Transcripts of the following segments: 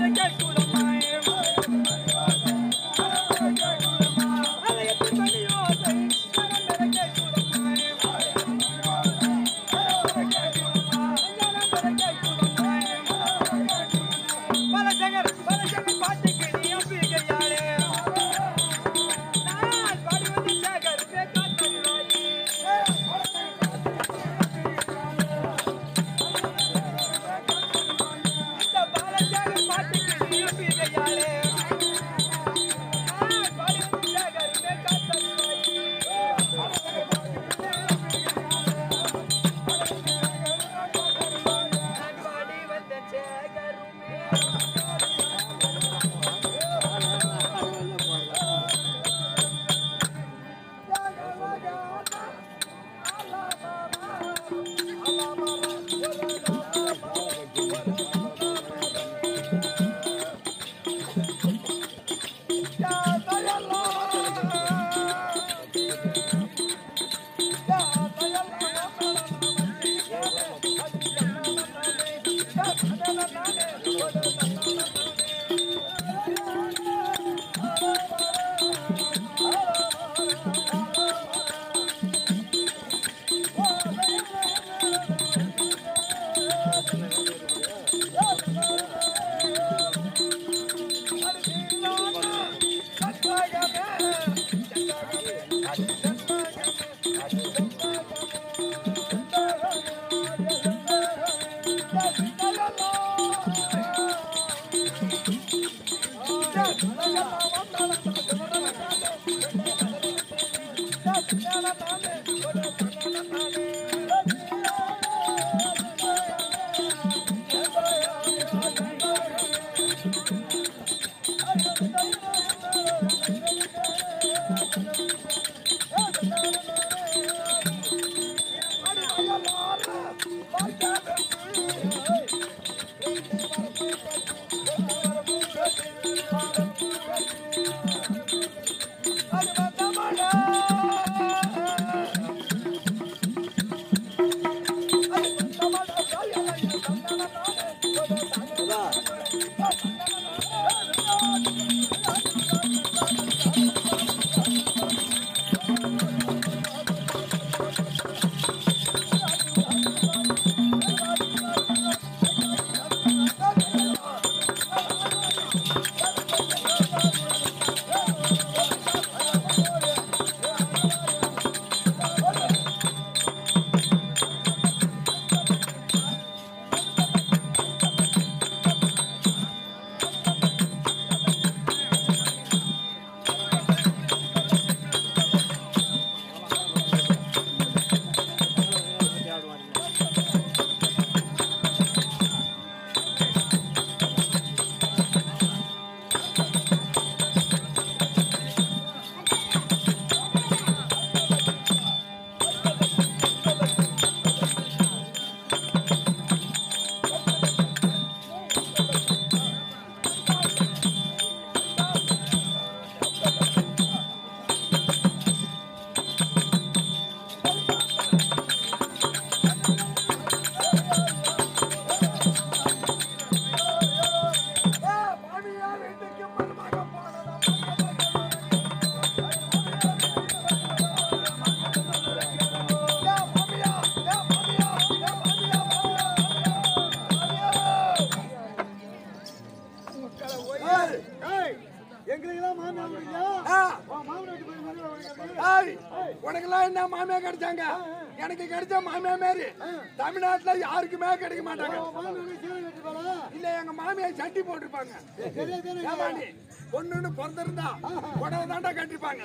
எங்களுக்கெல்லாம் மாமியார் இல்லையா ஆ, மாமனார் வீட்டு போய் மறுபடியும் வருகிறது. ஏய், உனக்கெல்லாம் என்ன மாமியா கிடைச்சாங்க எனக்கு கிடைச்ச மாமியா மாரி தமிழ்நாட்டுல யாருக்குமே கிடைக்க மாட்டாங்க மாமனார் சீலை கட்டிப்பாளா? இல்ல எங்க மாமியா சட்டி போட்டிருப்பாங்க சரியா தானே? ஏம்மா நீ பொண்ணுன்னு பிறந்திருந்தா உடனே தாண்டா கட்டிப்பாங்க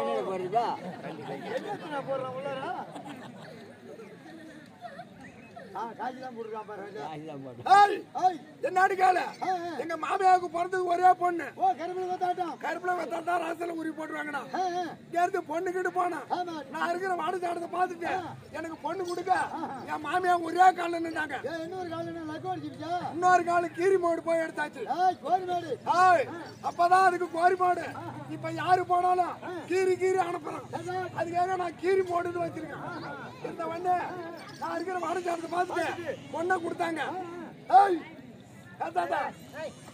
என்னத்தை நான் போடுறேன் உள்ளாரா? ஆ, காய்ச்சலாம் போட்டுருக்கான் பாரு ராஜா. ஏய், ஏய், என்னடி கால ஆ, ஆ. எங்க மாமியாவுக்கு பிறந்தது ஒரே பொண்ணு ஓ கரும்புல கொத்தாட்டம். கருப்புல வந்தா ராசல உரி போட்டுருவாங்கண்ணா ஆ, ஆ. இங்க இருந்து பொண்ணு கிட்ட போனா ஆமா. நான் இருக்கிற வாடு சாடத்தை பார்த்துட்டு எனக்கு பொண்ணு கொடுக்க என் மாமியா ஒரே கால நின்னாங்க ஏய், இன்னொரு கால் என்ன லக்கு அடிச்சிருச்சா? இன்னொரு கால கீரி மோடு போய் எடுத்தாச்சு ஏய், கோரிமேடு. ஏய், அப்பதான் அதுக்கு கோரி மாடு இப்ப யாரு போனாலும் கீரி கீரி அனுப்புறான் அதுக்காக நான் கீரி மோடுன்னு வச்சிருக்கேன் இந்த வண்ணு நான் இருக்கிற வாடச்சாரத்தை பார்த்துட்டு பொண்ணை கொடுத்தாங்க ஏய், தாத்தா,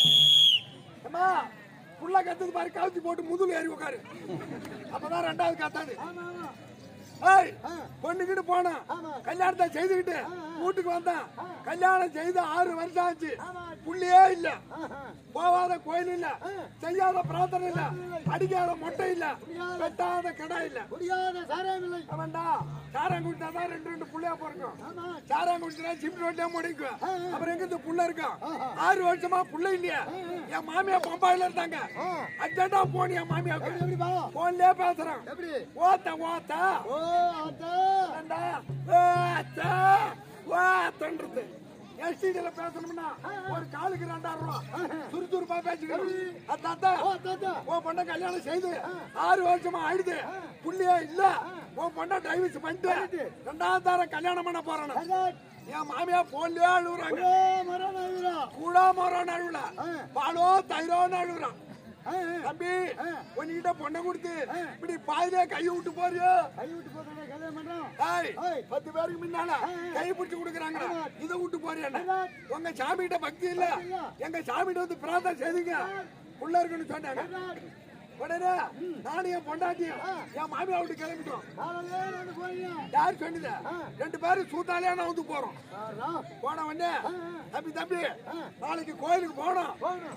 அம்மா புள்ள கத்துது பாரு கவுத்தி போட்டு முதுகுல ஏறி உட்காரு அப்பதான் ரெண்டாவது கத்தாது ஆமா ஆமா ஏய் பொண்ணுக்கிட்டு போனான் ஆமா. கல்யாணத்தை செய்துக்கிட்டு வீட்டுக்கு வந்தான் கல்யாணம் செய்து ஆறு வருஷம் ஆச்சு ஆமா. புள்ளியே இல்ல ஆஹா. போவாத கோயில் இல்ல செய்யாத பிரார்த்தனை இல்ல அடிக்காத மொட்டை இல்ல வெட்டாத கடை இல்ல முடியாத சாராயம் இல்லை அவன்டா சாரம் குடிச்சாதான் ரெண்டு ரெண்டு புள்ளையா பிறக்கும் ஆமா சாரம் குடிச்சா சிம் ரோட்லயே முடிக்கும் அப்புறம் எங்க இந்த புள்ள இருக்கும் ஆறு வருஷமா புள்ள இல்லையா என் மாமியா பம்பாயில இருந்தாங்க அர்ஜென்டா போன் என் மாமியாவுக்கு எப்படி பா போன்லயே பேசுறான் எப்படி ஓத்த ஓத்த ஓ அத்தா ஏண்டா? ஓத்த ஓத்தன்றது எஸ்டிடில பேசணும்னா ஒரு காலுக்கு ரெண்டாயிரம் ரூபா சுறுசுறுப்பா பேசிக்கணும் அதான் ஓ அத்தா உன் பொண்ணை கல்யாணம் செய்து ஆறு வருஷமா ஆயிடுது புள்ளியே இல்ல உன் பொண்ணை டைவர்ஸ் பண்ணிட்டு ரெண்டாவது தரம் கல்யாணம் பண்ண போறானு என் மாமியா போன்லயே அழுகுறாங்க ஓ மரம் ஆகுறா கூடா மரம் அழுவுல பாலோ தயிரோன்னு அழுகுறான் தம்பி உன்கிட்ட பொண்ணை கொடுத்து இப்படி பாதிலே கை விட்டு போறியோ கை விட்டு போதானே கல்யாணம் பண்றோம் ஏய், ஏய். பத்து பேருக்கு முன்னால கை பிடிச்சு கொடுக்குறாங்க இதை விட்டு போறியா உங்க சாமி கிட்ட பக்தி இல்ல எங்க சாமி கிட்ட வந்து பிரார்த்தனை செய்துங்க உள்ள இருக்குன்னு சொன்னாங்க உடனே நானும் என் பொண்டாட்டியும் என் மாமியா விட்டு கிளம்பிட்டோம் காலையிலே ரெண்டு போறீங்க யார் சொன்னது ரெண்டு பேரும் சூத்தாலே நான் வந்து போறோம் ஆறா போன உடனே தம்பி தம்பி நாளைக்கு கோயிலுக்கு போனோம் போகணும்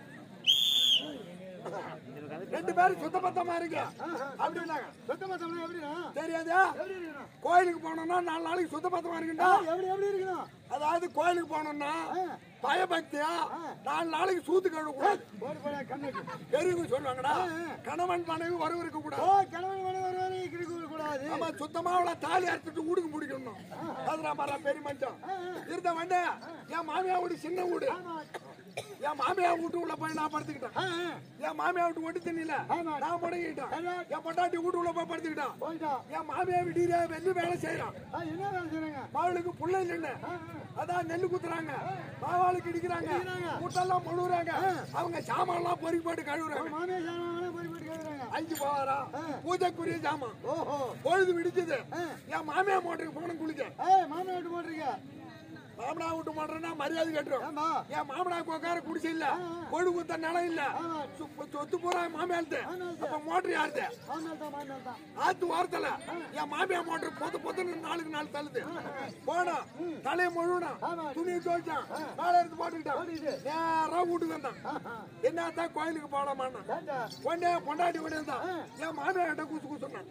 ரெண்டு பேரும் சுத்த பத்தமா இருக்கு அப்படின்னாங்க சுத்தமா தமிழ் எப்படிண்ணா தெரியாதா எப்படி இருக்கணும் கோயிலுக்கு போனோம்னா நாலு நாளைக்கு சுத்த பத்தமா இருக்குண்டா எப்படி எப்படி இருக்கணும் அதாவது கோயிலுக்கு போனோம்னா பயபக்தியா நாலு நாளைக்கு சூத்து கழுவக்கூடாது போடு போட கண்ணுக்கு பெரியவங்க சொல்லுவாங்கடா கணவன் மனைவி வரவு இருக்க ஓ கூடாது கணவன் மனைவி வருவாரு இருக்க கூடாது நம்ம சுத்தமா அவளை தாலி அறுத்துட்டு ஊடுக்கு முடிக்கணும் அதுதான் மர பெரிய மஞ்சம் இருந்த வண்ட என் மாமியா வீடு சின்ன வீடு என் மாமியா வீட்டு உள்ள போய் நான் படுத்துக்கிட்டேன் ஆ, ஆ. என் மாமியா வீட்டு ஒட்டு தண்ணியில ஆமா. நான் முடங்கிட்டேன் என் பொண்டாட்டி வீட்டு உள்ள போய் படுத்துக்கிட்டான் போயிட்டா என் மாமியா வீட்டில வெள்ளி வேலை செய்யறான் ஆ, என்ன வேலை செய்றாங்க மகளுக்கு புள்ள இல்லைன்னு அதான் நெல்லு குத்துறாங்க மாவாளுக்கு இடிக்கிறாங்க முட்டெல்லாம் முழுகுறாங்க அவங்க சாமான்லாம் பொறுக்கி போட்டு கழுவுறாங்க மாமியார் சாமான் போய் போட்டு கேட்குறாங்க அஞ்சு பவாரா பூஜைக்குரிய சாமான் ஓஹோ பொழுது விடிச்சது என் மாமியா மோட்டருக்கு போன குளிக்க ஏய் மாமியார் விட்டு போட்டுருக்க மாமனா விட்டு மாட்டேன்னா மரியாதை கட்டுறோம் ஏமா என் மாமனா உட்கார குடிசை இல்ல கொழு குத்த நிலம் இல்ல சு- சொத்து பூரா மாமியார்த்து அப்ப மோட்டர் யாருது மாமியார் தான் மாமியார் தான் ஆத்து வாரத்துல என் மாமியா மோட்டர் பொத்து பொத்துன்னு நாளுக்கு நாள் தள்ளுது போனா தலையை முழுவனா துணியை துவைச்சான் மேல எடுத்து போட்டுக்கிட்டான் நேரா வீட்டுக்கு வந்தான் என்னத்தான் கோயிலுக்கு போலாமான்னா ஏண்டா உடனே பொண்டாட்டி கொண்டு வந்தான் என் மாமியா கிட்ட கூசு கூசுனான்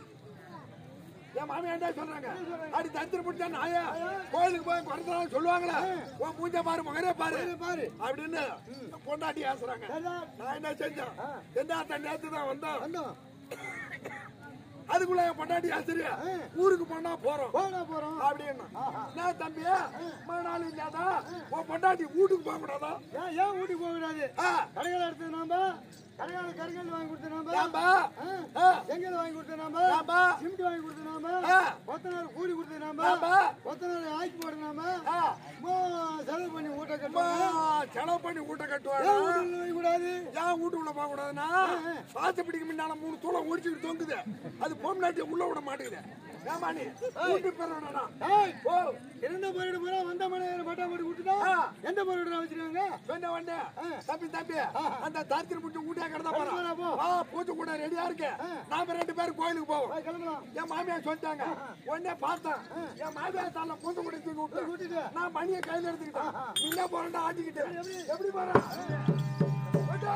என் மாமியா என்ன சொல்றாங்க அடி தத்திர பிடிச்சா நாயா கோயிலுக்கு போய் குறைச்சாலும் சொல்லுவாங்களா உன் மூஞ்ச பாரு மகரே பாரு பாரு அப்படின்னு பொண்டாட்டி ஆசுறாங்க ஏண்டா நான் என்ன செஞ்சேன் என்ன நேத்து தான் வந்தோம் வந்தோம் அதுக்குள்ள என் பொண்டாட்டி ஆசிரியா ஊருக்கு போனா போறோம் போடா போறோம் அப்படின்னு நான் தம்பி மறு நாள் இல்லாதா உன் பொண்டாட்டி வீட்டுக்கு போக கூடாதா ஏன் ஏன் வீட்டுக்கு போக கூடாது ஆ, கடைகள் எடுத்து நாம கடைகள் கருங்கல் வாங்கி கொடுத்து நாம ஏம்பா ஆ, ஆ, செங்கல் வாங்கி கொடுத்து நாம ஏம்பா சிமெண்ட் வாங்கி கொடுத்து நாம ஆ, கொத்தனார் கூலி கொடுத்து நாம ஏம்பா கொத்தனார் ஆக்கி போடு நாம ஆ, சும்மா செலவு பண்ணி ஊட்ட அம்மா, கட்டுவோம் செலவு பண்ணி வீட்டை ஏன் கட்டுவாங்க வீட்டுல வைக்க கூடாது ஏன் வீட்டுக்குள்ள போக கூடாதுன்னா பாத்து பிடிக்க முன்னால மூணு தூளம் ஒடிச்சுட்டு தொங்குது அது பொம்னாட்டிய உள்ள விட மாட்டேங்குது ஏமா நீ வீட்டு போறா ஏய் ஓ இருந்த போயிட்டு போறா வந்த மனைவி மட்டா போட்டு விட்டுட்டா ஆ. எந்த போயிட்டு வச்சிருக்காங்க சொன்ன உடனே தம்பி தம்பி அந்த தரித்திர முடிச்சு ஊட்டியா கிடந்தா போறா, போ. போறோம் வா பூஜை கூட ரெடியா இருக்கு நாம ரெண்டு பேரும் கோயிலுக்கு போவோம் போய் கிளம்பலாம் என் மாமியார் சொல்லிட்டாங்க உடனே பார்த்தேன் என் மாமியார் தால பூந்து கூட தூக்கி விட்டு விட்டுட்டு நான் மணியை கையில எடுத்துக்கிட்டேன் நீங்க போறேன்டா ஆட்டிக்கிட்டு எப்படி போறேன் போயிட்டோ.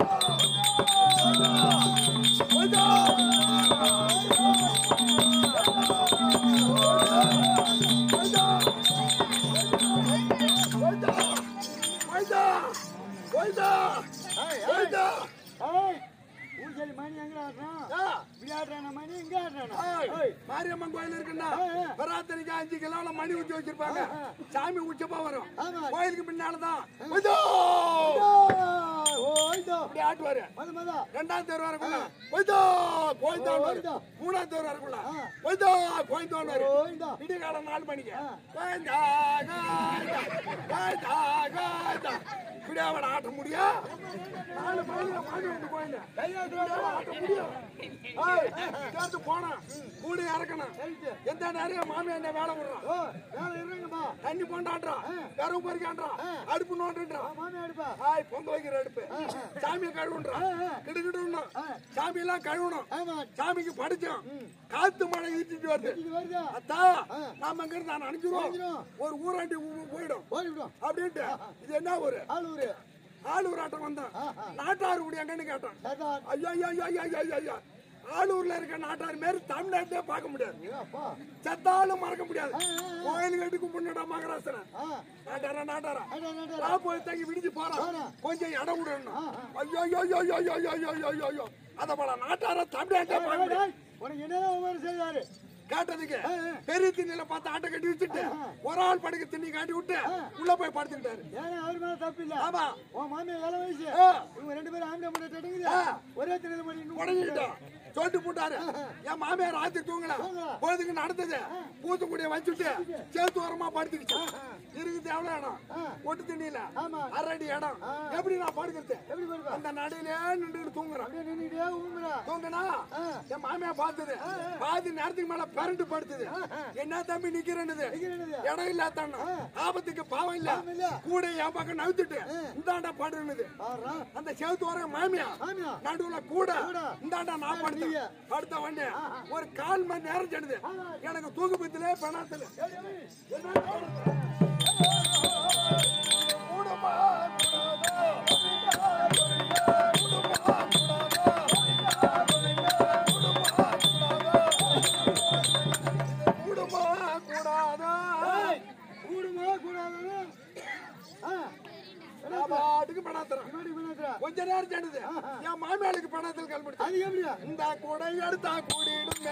போயிட்டோ. போயிட்டோ. போயிட்டோ. போயிட்டோ. போயிட்டோ. போயிட்டோ. ஏய் ஊஞ்சலி மணி எங்க ஆடுறான் ஆ. இப்படி ஆடுறானா மணி இங்க ஆடுறானா ஏய், மாரியம்மன் கோயில் இருக்குன்னா பராத்தனைக்கு அஞ்சு கிலோல மணி ஊற்றி வச்சிருப்பாங்க சாமி உச்சப்பா வரும் ஆமா. கோயிலுக்கு பின்னாலதான் இதோ! ஓய்தோ அப்படி ஆட்டுவாரு மத மத ரெண்டாம் தேர் வரக்குள்ள போய்தோ போய்தோன்னு போய்தோ. மூணாம் தேர் வரக்குள்ள போய்தோ போய்தோன்னு வரும் ஓய்தோ விடியகாலம் நாலு மணிக்கு கோயந்தா, கோயந்தா, கோயந்தா, கோயந்தா. இப்படியே அவனை ஆட்ட முடியும் நாலு மணிக்கு மாடி விட்டு போயிருந்தேன் கையாட்டு ஆட்ட முடியும் ஏய், சேர்த்து போனான் கூட இறக்கணும் எந்த நேரம் மாமியா என்ன வேலை விடுறான் ஓ வேலை இருங்கப்பா தண்ணி கொண்டாடுறான் கருவு பறிக்கான்றான் அடுப்பு நோண்டுன்றான் மாமி எடுப்பா ஆய் பொங்க வைக்கிற அடுப்பு சாமியை கழுவுன்றான் கிடுகிடுன்னா சாமி எல்லாம் கழுவணும் ஆமா சாமிக்கு படிச்சோம் காத்து மழை ஈட்டிட்டு வருது இது வருதா அத்தா நாம அங்க இருந்து நான் அனுப்பிச்சிருவோம் ஒரு ஊராண்டி ஊ- போயிடும் ஓடிவிடும் அப்படின்ட்டு இது என்ன ஊரு ஆளூரு ஆளூர் ஆட்டம் வந்தான் நாட்டாறு குடி எங்கன்னு கேட்டான் சர்தார் ஐயா ஐயா ஐயா ஐயா ஐயா ஐயா ஆளூர்ல இருக்க நாட்டார் மாரி தமிழ்நாட்டிலே பார்க்க முடியாது அப்பா செத்தாலும் மறக்க முடியாது கோயில் கட்டி கும்பிடா மகராசன ஆ நாட்டாரா நாட்டாரா அடா நடா நான் போய் தங்கி விடிஞ்சு போறான் கொஞ்சம் இடம் விடணும் ஐயோ ஐயோ ஐயோ ஐயோ ஐயோ ஐயோ ஐயோ ஐயோ ஐயோ அத போல நாட்டார தமிழ்நாட்டே பார்க்க முடியாது உனக்கு என்னதான் உமர் செய்தாரு கேட்டதுக்கு பெரிய திண்ணில பார்த்து ஆட்டை கட்டி வச்சுட்டு ஒரு ஆள் படுக்க திண்ணி காட்டி விட்டு உள்ள போய் படுத்துக்கிட்டாரு ஏன்னா அவர் மேல தப்பு இல்ல ஆமா உன் மாமியா ஏழை வயசு ஆ. இவங்க ரெண்டு பேரும் ஆம்பளை முறை தடுங்குது ஒரே திரையில பண்ணி இன்னும் உடஞ்சிட்டோம் சொட்டு போட்டாரு என் மாமியார் ராத்திரி தூங்கல போதுக்கு நடந்தது பூத்துக்குடிய வச்சுட்டு சேர்த்து ஓரமா படுத்துக்கிச்சு இருக்குது எவ்வளவு இடம் ஒட்டு திண்ணில ஆமா. அரடி இடம் எப்படி நான் படுக்கிறது எப்படி படுப்பா அந்த நடுவிலே நின்றுட்டு தூங்குறேன் அப்படியே நின்னுட்டே ஊங்குறா தூங்குனா என் மாமியா பார்த்தது பாதி நேரத்துக்கு மேல பரண்டு படுத்துது என்ன தம்பி நிக்கிறேன்னு என்னது? இடம் இல்லாதண்ணா ஆபத்துக்கு பாவம் இல்ல இல்ல. கூட என் பக்கம் நவுத்துட்டு இந்தாண்டா படுறது ஆறா அந்த செவத்து வர மாமியா மாமியா நடுவுல கூட இந்தாண்டா நான் படுத்தேன் நீங்க. படுத்த உடனே ஒரு கால் மணி நேரம் செடுது எனக்கு தூக்கு பத்திலே பெணாத்துல கூடுமா கூடாதா கூடுமா கூடாது ஆ நான் பாட்டுக்கு பெணாத்துறேன் இப்படி பண்ணாதா கொஞ்ச நேரம் செடுது என் மாமியாளுக்கு பெணாத்தில் கல்பிடிச்சு அது எப்படியா இந்த குடை எடுத்தா கூடிடுங்க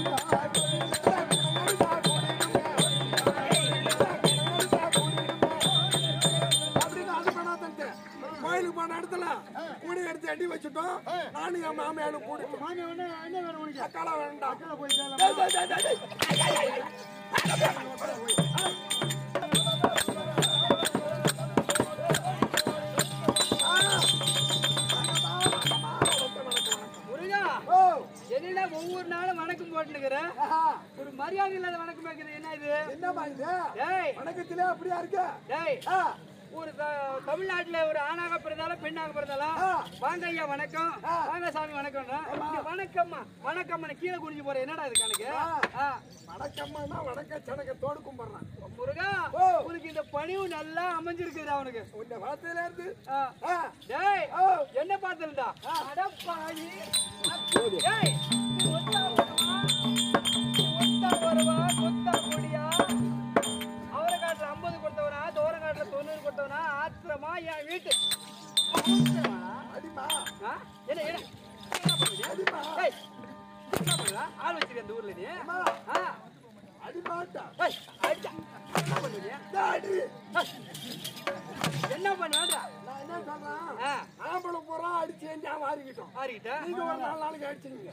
அப்படின்னு அது பண்ணாதன்ட்டு. கோயிலுக்கு போன இடத்துல கூடி எடுத்து அடி வச்சுட்டோம் நானும் என் மாமியாரும் கூடி மாமியா என்ன என்ன வேணும் உனக்கு அக்கால வேண்டாம் அக்கறை போய் சேரலாம் டேய், டேய், டேய், டேய், டேய். முருகா ஓ, என்னடா ஒவ்வொரு நாளும் வணக்கம் போட்டுக்கிற ஆஹா, ஒரு மரியாதை இல்லாத வணக்கம் வைக்கிறது என்ன இது என்னம்மா இது டேய் வணக்கத்திலே அப்படியா இருக்கு டேய் ஆ, ஒரு த- தமிழ்நாட்டுல ஒரு ஆணாக பிறந்தாலும் பெண்ணாக பிறந்தாலும் ஆ. வாங்க ஐயா வணக்கம் வாங்க சாமி வணக்கம்னா இங்க வணக்கம்மா வணக்கம்மா கீழே குனிஞ்சு போற என்னடா இது கணக்கு ஆ. வணக்கம்மா வணக்க சணக்கத்தோடு கும்பிடுறான் முருகா ஓ. உனக்கு இந்த பணிவு நல்லா அமைஞ்சிருக்குது அவனுக்கு உன்னை வார்த்தையில இருந்து ஆ. ஆ, டேய் ஓ. என்ன பார்த்துருந்தா அடப்பாடி டேய் நீ ஒத்தா வருவா நீ ஒத்தா வருவா கொத்தா கொடியா அவரை காட்டுல ஐம்பது கொடுத்தவனா தோர காட்டுல தொண்ணூறு கொடுத்தவனா ஆத்திரமா என் வீட்டு ஆத்திரமா? அடிமா ஆ? என்ன என்ன என்ன பண்ணுது? அடிமா டேய், என்ன பண்ணுறா? ஆள் வச்சிருக்க இந்த ஊர்ல நீ ஆ? அடிமாட்டா டேய், அடிச்சா. என்ன பண்ணுது? அடி என்ன பண்ணுவான்றா நான் என்ன சொல்றேன் ஆ ஆம்பளை பூரா அடிச்சு எஞ்சா வாரிக்கிட்டோம் மாறிக்கிட்ட நீங்க ஒரு நாலு நாளைக்கு அடிச்சீங்க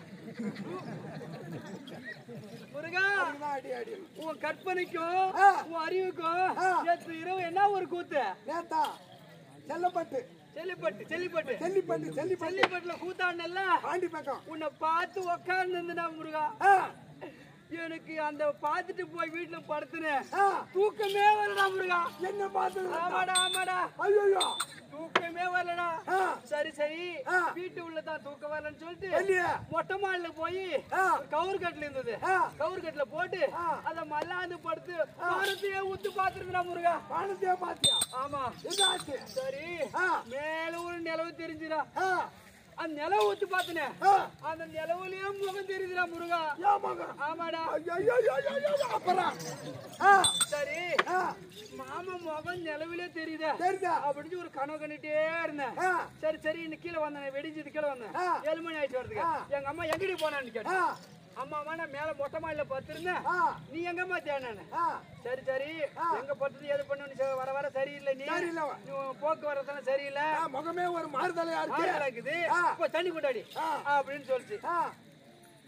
முருகா அதுதான் அடி அடி உன் கற்பனைக்கும் ஆ. உன் அறிவுக்கும் ஆ. நேற்று இரவு என்ன ஒரு கூத்து நேத்தா செல்லப்பட்டு செல்லிப்பட்டு செல்லிப்பட்டு செல்லிப்பட்டு செல்லிப்பட்டு செல்லிப்பட்டுல கூத்தாண்டல்ல பாண்டி பக்கம் உன்னை பார்த்து உக்காந்து இருந்தா முருகா ஆ, எனக்கு அந்த பார்த்துட்டு போய் வீட்டுல படுத்துனேன் ஆ, தூக்கமே வரலடா முருகா என்ன பார்த்து ஆமாடா ஆமாடா ஐயோ தூக்கமே வரலடா ஆ. சரி சரி ஆ. வீட்டு உள்ளதான் தூக்கம் வரலன்னு சொல்லிட்டு இல்லையா மொட்டை மாடில போய் ஆ. கவுர் கட்டுல இருந்தது ஆ. கவுர் கட்டுல போட்டு ஆ. அத மல்லாந்து படுத்து பாரத்தையே உத்து பாத்துருந்தா முருகா பானத்தையே பாத்தியா ஆமா இதாச்சு சரி ஆ. மேல ஒரு நிலவு தெரிஞ்சுடா ஆ, அந்த நிலவு ஊத்து பாத்துனேன் ஆ, அந்த நிலவுலயும் முகம் தெரியுதுடா முருகா ஏன் மகன் ஆமாடா ஐயோ ஐயோ ஐயோ ஐயோ அப்புறம் ஆ, சரி ஆ, மாமா முகம் நிலவிலே தெரியுதா தெரியுதா அப்படின்னு ஒரு கனவு கண்டுட்டே இருந்தேன் ஆ, சரி சரி இன்னைக்கு கீழே வந்தேன் வெடிஞ்சது கீழே வந்தேன் ஆ. ஏழு மணி ஆயிடுச்சு வரதுக்கு ஆ. எங்க அம்மா எங்கடி போனான்னு ஆ, கேட்டேன் அம்மா அம்மா நான் மேல மொட்டை மாடியில படுத்திருந்தேன் ஆ, நீ எங்கம்மா தேனானு ஆ, சரி சரி எங்க படுத்தது எது பண்ணு வர வர சரியில்லை நீ சரியில்லை. நீ உன் போக்குவரத்து சரியில்லை ஆ, முகமே ஒரு மாறுதலையா ஆறு இருக்கு இருக்குது ஆ. இப்போ தண்ணி கொண்டாடி ஆ. அப்படின்னு சொல்லிச்சு ஆ,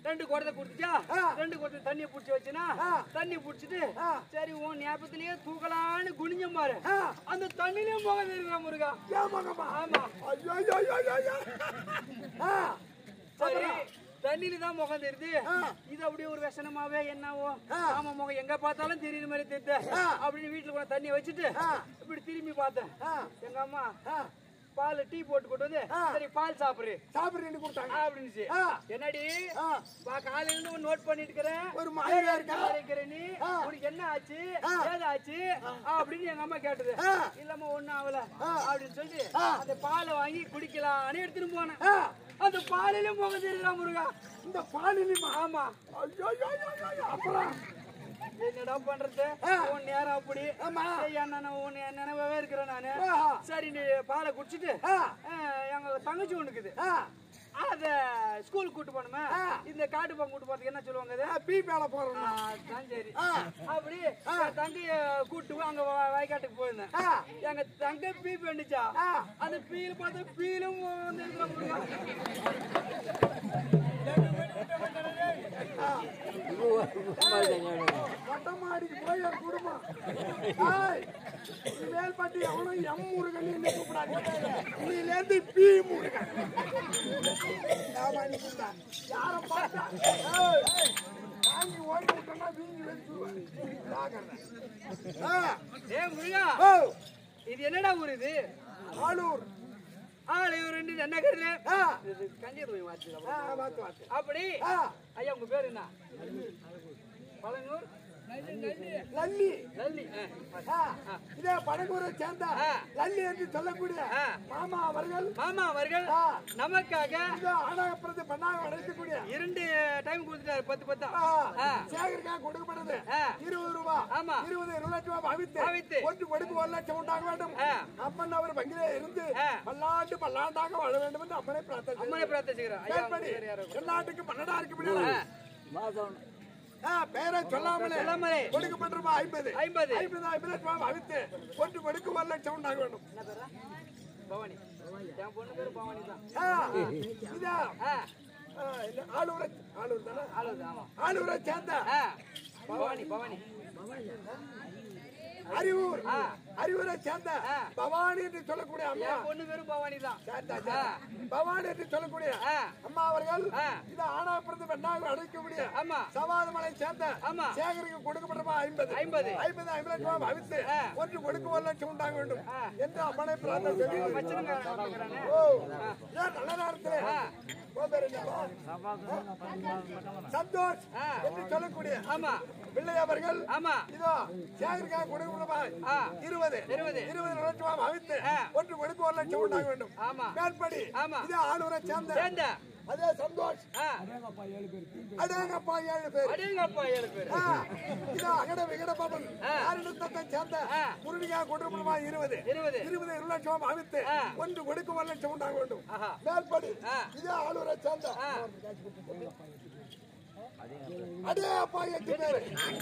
ரெண்டு குடத்தை குடுத்துட்டா ஆ. ரெண்டு குடத்தை தண்ணியை புடிச்சு வச்சுனா ஆ. தண்ணி புடிச்சிட்டு ஆ. சரி உன் ஞாபகத்திலேயே தூக்கலான்னு குனிஞ்ச பாரு ஆ. அந்த தண்ணிலையும் முகம் தெரியுற முருகா ஏன் மகமா ஆமா ஐயோ ஐயோ ஐயோ ஐயோ, ஐயோ ஆ சரி தண்ணியில தான் முகம் தெரியுது ஆ. இது அப்படியே ஒரு விஷனமாவே என்னவோ ஆ. ஆமா முகம் எங்க பார்த்தாலும் தெரியுற மாதிரி தெரியுது ஆ. அப்படின்னு வீட்டுல கூட தண்ணி வச்சுட்டு ஆ. இப்படி திரும்பி பார்த்தேன் ஆ எங்க அம்மா ஆ பால் டீ போட்டு கொண்டு வந்து ஆ. சரி பால் சாப்பிடு சாப்பிடுறேன்னு கொடுத்தாங்க அப்படின்னுச்சு ஆ. என்னடி ஆ பா காலையில இருந்து ஒரு நோட் பண்ணிட்டு இருக்கிறேன் ஒரு மாதிரியா இருக்கா? இருக்கிற நீ ஆ. உனக்கு என்ன ஆச்சு ஆ. ஏது ஆச்சு அப்படின்னு எங்க அம்மா கேட்டது ஆ. இல்லாம ஒண்ணும் ஆகல ஆ. அப்படின்னு சொல்லிட்டு ஆ. அந்த பாலை வாங்கி குடிக்கலாம்னு எடுத்துட்டு போனேன் ஆ அந்த பாலிலும் முகம் தெரியுதா முருகா இந்த பாலினிமா ஆமா ஐயோ ஐயோ ஐயோ, ஐயோ அப்புறம் என்னடா பண்றது ஆ. உன் நேரம் அப்படி ஆமா. சரி, அண்ணா உன் நினைவாவே இருக்கிறேன் நானு ஆஹா. சரி நீ பாலை குடிச்சிட்டு ஆ ஆ, எங்க தங்கச்சி ஒண்ணு இருக்குது ஆ அத ஸ்கூல் கூட்டு போனோமே ஆ. இந்த காட்டு பாம்பு கூட்டு போறதுக்கு என்ன சொல்லுவாங்க அது? ஆ, பீ மேல போறோம் ஆ, அதான் சரி ஆ அப்படி என் தங்கைய கூட்டு போய் அங்க வ- வயக்காட்டுக்கு போயிருந்தேன் ஆ எங்க தங்கை பீ பண்ணிச்சா ஆ. அந்த பீல் பார்த்தா பீலும் வந்து இருக்கிற முருகா. வட்டமாடிக்கு போய் என் குடும்பம் ஏய், இனிமேல் பட்டி எவனும் எம் முருகன் என்ன கூப்பிடாது இன்னிலேருந்து பி முருகன் ஆமா, நீ கூப்பிடா. யாரை பார்த்தா ஏய், வாங்கி ஓடி விட்டோம்னா வீங்கி வச்சுருவேன் ஜாக்கிரதை. ஆ, ஏய் முருகா ஓ, இது என்னடா ஊர் இது ஆளூர் ஆளு ரெண்டு என்ன கருது ஆ, கஞ்சீர் போய் வாச்சு ஆ, பார்த்து பார்த்து அப்படி ஆ, ஐயா உங்க பேர் என்ன பழனூர் லல்லி லல்லி ஆ. ஆ, இதே படகூரை சேர்ந்த ஆ. லல்லி என்று சொல்லக்கூடிய ஆ. மாமா அவர்கள் மாமா அவர்கள் ஆ. நமக்காக இதோ ஆணாகப்பிறந்து பெண்ணாக அழைக்கக்கூடிய இரண்டு டைம் கொடுத்துட்டாரு பத்து பத்தா ஆ, ஆ. சேகரிக்காக கொடுக்கப்படுது ஆ. இருபது ரூபாய் ஆமா. இருபது இருபது லட்சம் ரூபாய் பாவித்து பாவித்து. ஒன்று கொடுக்க ஒரு லட்சம் உண்டாக வேண்டும் ஆ. அப்பன் அவர் பங்கிலே இருந்து ஆ. பல்லாண்டு பல்லாண்டாக வாழ வேண்டும் என்று அப்பனை பிரார்த்தனை அம்மனை செய்கிறார். பிரார்த்திச்சுக்கிறேன் ஐயா உங்க மேற்படி பேர் யாரோ எல்லாட்டுக்கும் பன்னெண்டா இருக்க முடியாது ஆ, பெயரை சொல்லாமலே சொல்லாமலே. கொடுக்கப்பட்டிருப்பா ஐம்பது ஐம்பது. ஐம்பது ஐம்பது லட்சம் ரூபாய் பாவித்து ஒன்று கொடுக்க ஒரு லட்சம் உண்டாக வேண்டும் என்ன பேரா பவானி என் பொண்ணு பேரு பவானி தான் ஆ, இதா ஆ ஆ, இல்ல, ஆளூரை ஆளூர் தானே ஆளுது ஆமா ஆளூரை சேர்ந்த ஆ பவானி பவானி அறிவூர் ஆ. அறிவூரை சேர்ந்த ஆ. பவானி என்று சொல்லக்கூடிய அம்மா என் பொண்ணு பேரு பவானி தான் சேர்ந்தா, சேர்ந்தா. பவானி என்று சொல்லக்கூடிய ஆ அம்மா அவர்கள் ஆ. இது ஆணா பிறந்து பெண்ணாக அழைக்கக்கூடிய ஆமா சவாதமலை சேர்ந்த ஆமா. சேகருக்கு கொடுக்கப்பட்டமா ஐம்பது ஐம்பது. ஐம்பது ஐம்பது லட்சம் ரூபாய் அவித்து ஆ. ஒன்று கொடுக்க ஒரு லட்சம் உண்டாக வேண்டும் ஆ. என்று அம்மனை பிரார்த்தனை செய்து வச்சிருக்காங்க பார்க்கறானே. ஓ ஏன் நல்ல நேரத்தில் ஆ. உன் பேர் என்னப்பா? சந்தோஷ் ஆ. என்று சொல்லக்கூடிய ஆமா பிள்ளை அவர்கள் ஆமா இதோ சேகரிக்காக கொடுக்கப்பட்டமா ஆ. இருபது இருபது. இருபது லட்சம் ரூபாய் அவித்து ஆ. ஒன்று கொடுக்க ஒரு லட்சம் உண்டாக வேண்டும் ஆமா மேற்படி ஆமா. இது ஆளுரை சேர்ந்த சேர்ந்த அதே சந்தோஷ் ஆ அடேங்கப்பா ஏழு பேர் அடேங்கப்பா ஏழு பேரு ஆ, இதோ அகட விகட பாபன் ஆ. ஆறுநூத்தத்தை சேர்ந்த ஆ. முருடிகா கொடுக்கணுமா இருபது இருபது இருபது இரு லட்சம் அவித்து ஆ. ஒன்று கொடுக்க ஒரு லட்சம் உண்டாக வேண்டும் ஆஹா மேற்படி ஆ. இதே ஆளுரை சேர்ந்த ஆ அடே அப்பா எட்டு பேரு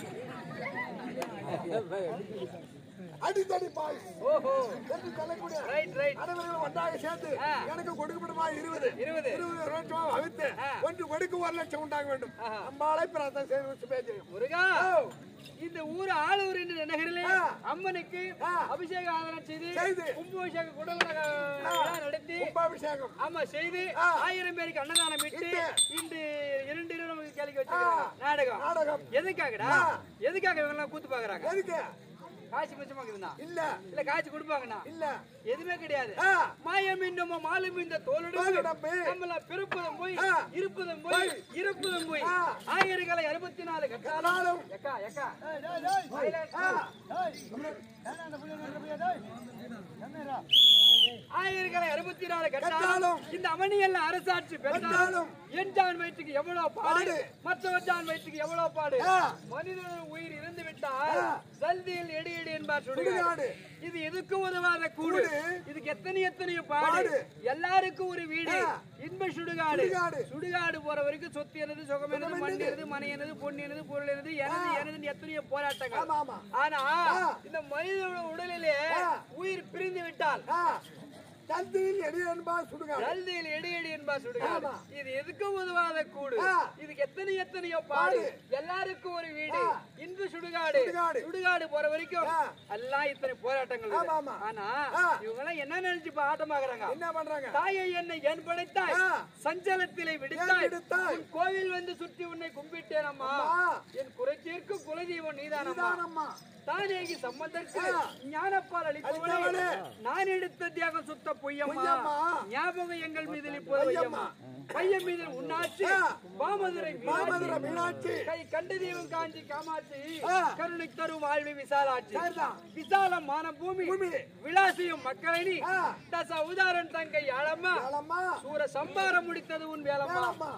அடித்தடி பாய் ஓஹோ என்று சொல்லக்கூடிய ரைட் ரைட் அனைவரும் ஒன்றாக சேர்ந்து ஆ. எனக்கு கொடுக்கப்படுமா இருபது இருபது. இருபது லட்சம் அவித்து ஆ. ஒன்று கொடுக்க ஒரு லட்சம் உண்டாக வேண்டும் ஆஹா. அம்பாளை பிரார்த்தனை செய்து பேசுகிறேன் முருகா இந்த ஊர் ஆளூர் என்று நகரிலே ஆ. அம்மனுக்கு ஆ. அபிஷேக ஆதரவு செய்து செய்து. கும்பாபிஷேக குடகுட விழா நடத்தி கும்பாபிஷேகம் ஆமா செய்து ஆ. ஆயிரம் பேருக்கு அன்னதானம் விட்டு இட்டு. இன்று இரண்டு நிறுவனம் கேள்வி வச்சிருக்காங்க நாடகம் நாடகம் எதுக்காகடா ஆ. எதுக்காக இவங்க எல்லாம் கூத்து பாக்குறாங்க எதுக்கு காசு மிச்சமாக இருந்தா இல்ல இல்ல காசு கொடுப்பாங்கண்ணா இல்ல எதுவுமே கிடையாது ஆ. மாயம் இன்னும் மாலும் இந்த தோலுடன் தோலுடம்பு. நம்மள பிறப்பதும் போய் ஆ. இருப்பதும் போய் இருப்பதும் போய் ஆ. ஆயிரங்களை அறுபத்தி நாலு கட்டாலும் நாளும் எக்கா எக்கா ஆ. ஆயிரங்களை அறுபத்தி நாலு கட்டாலும் கட்டாலும் இந்த அமணியெல்லாம் அரசாட்சி பெற்றாலும் பெற்றாலும் என்ஜான் வயிற்றுக்கு எவ்வளவு பாடு பாடு. மற்றவற்றான் வயிற்றுக்கு எவ்வளவு பாடு ஆ. மனித உயிர் இருந்து விட்டால் ஆ. சல்தியில் எடி எடி என்பார் சுடுகாடு. சுடுகாடு இது எதுக்கு உதவாத கூடு கூடு. இதுக்கு எத்தனை எத்தனை பாடு பாடு. எல்லாருக்கும் ஒரு வீடு ஆ. இன்ப சுடுகாடு சுடுகாடு. சுடுகாடு போற வரைக்கும் சொத்து எனது சுகம் எனது சுகம் மண் எனது. எனது மனை எனது பொன் எனது பொருள் எனது எனது எனது எத்தனையோ போராட்டங்கள் ஆமா ஆமா ஆனா ஆ. இந்த மனித உடலிலே ஆ. உயிர் பிரிந்து விட்டால் ஆ. தந்தியில் எடி என்பா சுடுகாடு கல்தியில் எடி எடி என்பா சுடுகாடு ஆமா. இது எதுக்கும் உதவாத கூடு ஆ. இதுக்கு எத்தனை எத்தனையோ பாடு பாடு. எல்லாருக்கும் ஒரு வீடு ஆ. இன்று சுடுகாடு சுடுகாடு. சுடுகாடு போற வரைக்கும் ஆ. எல்லாம் இத்தனை போராட்டங்கள் ஆமா, இருக்கு. ஆமா. ஆனா ஆ. இவங்க எல்லாம் என்ன நினைச்சு இப்ப ஆட்டமாகறாங்க என்ன பண்றாங்க தாயை என்னை ஏன் படைத்தாய் ஆ. சஞ்சலத்திலே ஏன் விடுத்தாய் விடுத்தாய்? உன் கோவில் வந்து சுற்றி உன்னை கும்பிட்டேன் அம்மா அம்மா. என் குறைத்தீர்க்கும் குலதெய்வம் நீதானம்மா நிதானம்மா தானேகி சம்பந்தற்கு ஆ. ஞானப்பால் அளித்தவளே அளித்தவளே. நான் எடுத்த தியாகம் சுத்த பொய்யம்மா பொய்யம்மா. ஞாபகம் எங்கள் மீதில் இப்போது பொய்யம்மா. வையம்மா பையன் மீது உன்னாச்சு ஆ. மாமதுரை மாமதுரை மீனாட்சி மீனாட்சி கை கண்ட தெய்வம் காஞ்சி காமாட்சி ஆ. கருணை தரும் வாழ்வி விசாலாட்சி சரிதான். விசாலமான பூமி பூமி. விலாசியும் மக்களினி ஆ. தச உதாரன் தங்கை ஆளம்மா ஏலம்மா சூர சம்பாரம் முடித்தது உன் வேலம்மா ஏலம்மா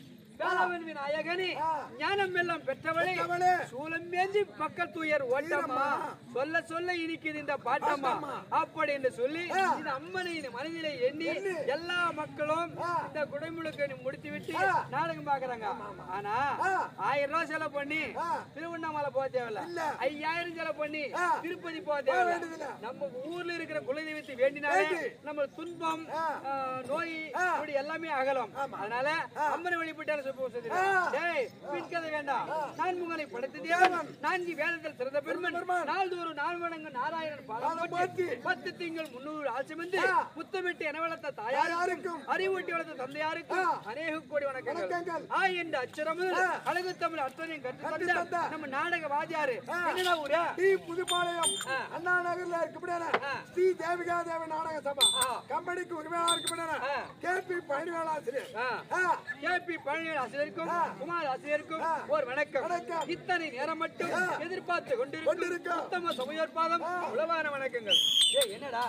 வேலவன் நாயகனி ஆ. ஞானம் எல்லாம் பெற்றவளே பெற்றவளே. சூலம் மேஞ்சி மக்கள் துயர் ஓட்டம்மா வீரம்மா. சொல்ல சொல்ல இனிக்குது இந்த பாட்டம்மா பாட்டம்மா. அப்படி என்று சொல்லி ஆ. இந்த அம்மனை இந்த மனதிலே எண்ணி எண்ணி. எல்லா மக்களும் ஆ. இந்த குடைமுழுக்க முடித்து விட்டு ஆ. நாடகம் பாக்குறாங்க ஆனா ஆ. ஆயிரம் ரூபாய் செலவு பண்ணி ஆ. திருவண்ணாமலை போக தேவையில்ல இல்ல. ஐயாயிரம் செலவு பண்ணி ஆ. திருப்பதி போக வேண்டியதில்ல. தேவையில்ல நம்ம ஊர்ல இருக்கிற குலதெய்வத்தை வேண்டினாலே வேண்டி. நம்ம துன்பம் ஆ. ஆ, நோய் ஆ. இப்படி எல்லாமே அகலும் அதனால அம்மனை வழிபட்டாலும் சுப்பு வசதி ஆ. டேய் பின்கதை வேண்டாம் நான் உங்களை படைத்த தேவன் நான்கு வேதத்தில் சிறந்த பெருமன் பெருமான். நாள்தோறும் நாள் வணங்கு நாராயணன் பாலம் பாலம் போற்றி போற்றி. பத்து திங்கள் முன்னூறு ஆட்சிமந்து ஆ. முத்தமிட்டு என வளர்த்த தாயாருக்கும். தாயாருக்கும் அறிவூட்டி வளர்த்த தந்தையாருக்கும் ஆ. அநேக கோடி வணக்கங்கள் வணக்கங்கள். ஆ என்ற அச்சரம் முதல் ஆ. அழகு தமிழ் அத்தனையும் கற்று கற்று தந்த தந்த. நம்ம நாடக வாத்தியாரு ஆ. என்னடா ஊரு டி புதுப்பாளையம் ஆ. அண்ணா நகர்ல இருக்கப்படியான ஆ. ஸ்ரீ தேவிகா தேவி நாடக சபா ஆ. கம்பெனிக்கு உரிமையா இருக்கப்படியான ஆ. கே பி பழனிவேலாசிரியர் ஆ. ஆ. கேபி பழனி ஆசிரியருக்கும் ஆ. குமார் ஆசிரியருக்கும் ஆ. ஒரு வணக்கம் வணக்கம். இத்தனை நேரம் மட்டும் ஆ. எதிர்பார்த்து கொண்டிருக்கும் கொண்டிருக்கும். உத்தம சமயோர் பாதம் ஆ. உளவான வணக்கங்கள் ஏய் என்னடா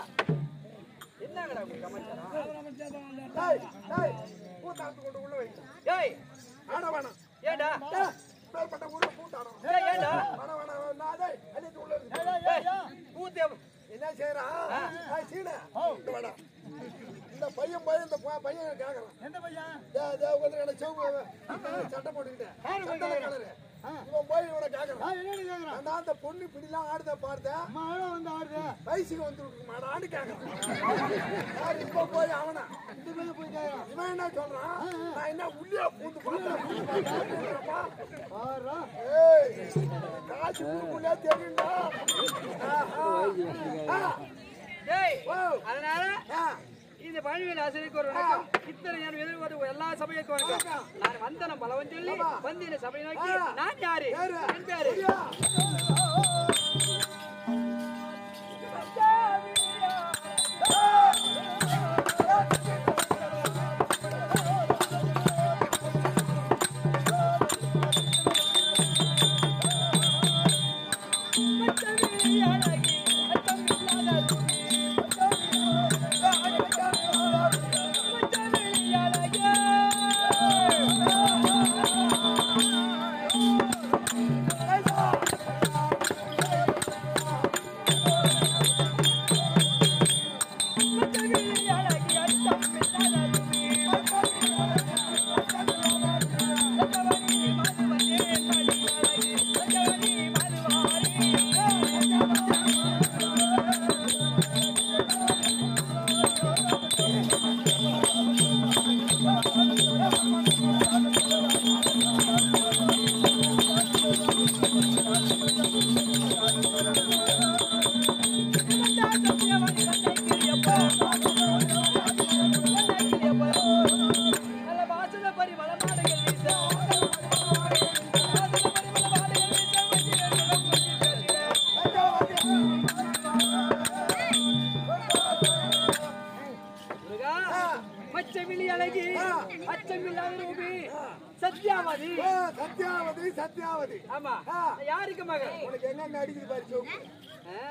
என்னங்கடா உங்க சமாச்சாரம் டேய், டேய், பூத்தாத்து கொண்டு உள்ள வைங்க. ஏய் ஆட வேணாம். ஏடா டேய், பேர்பட்ட ஊர்ல பூத்தாடம். ஏய் ஏடா வேணாம், வேணாம், நான் டேய், அள்ளிட்டு உள்ள இருக்கு. ஏய் பூத்தே என்ன செய்யறான் ஆ, சீனு, இங்க வாடா. இந்த பையன் பையன் இந்த ப- பையன் கேக்குறான் எந்த பையன் டேய், டேய், உட்கார்ந்து எனக்கு சிவப்பு, இந்த சட்டை போட்டுக்கிட்டு சட்டை கலரு. இவன் போய் இவனை கேக்குறான் என்னன்னு கேக்குறான் நான் அந்த பொண்ணு இப்படிலாம் ஆடுத பார்த்தேன் அம்மா எவ்வளோ வந்து ஆடுது வயசுக்கு வந்து மாடான்னு கேக்குறான் யார் இப்ப போய் அவனா இந்த பையன் போய் கேக்குறான் இவன் என்ன சொல்றான் நான் என்ன உள்ளே பூந்து பார்த்தேன் பாருடா ஏய் காசு ஊருக்குள்ளே தெரியும்டா ஆஹா. ஆ, டேய் ஓ. அதனால ஆ, இந்த பழனிவேல் ஆசிரியருக்கு ஒரு வணக்கம் இத்தனை நான் எதிர்பார்த்து எல்லா சபைக்கும் வணக்கம் நான் வந்தன பலவன் சொல்லி வந்து இந்த சபையை நோக்கி ஆ. நான் யாரு யாரு? என் பேரு சரியா? மச்சமிழி அழகி அச்சமில்லாத ரூபி சத்யாவதி ஓ, சத்யாவதி சத்யாவதி ஆமா ஆ. யாருக்கு மகன் உனக்கு எங்க அடிக்குது பாரு சோப்பு ஆ.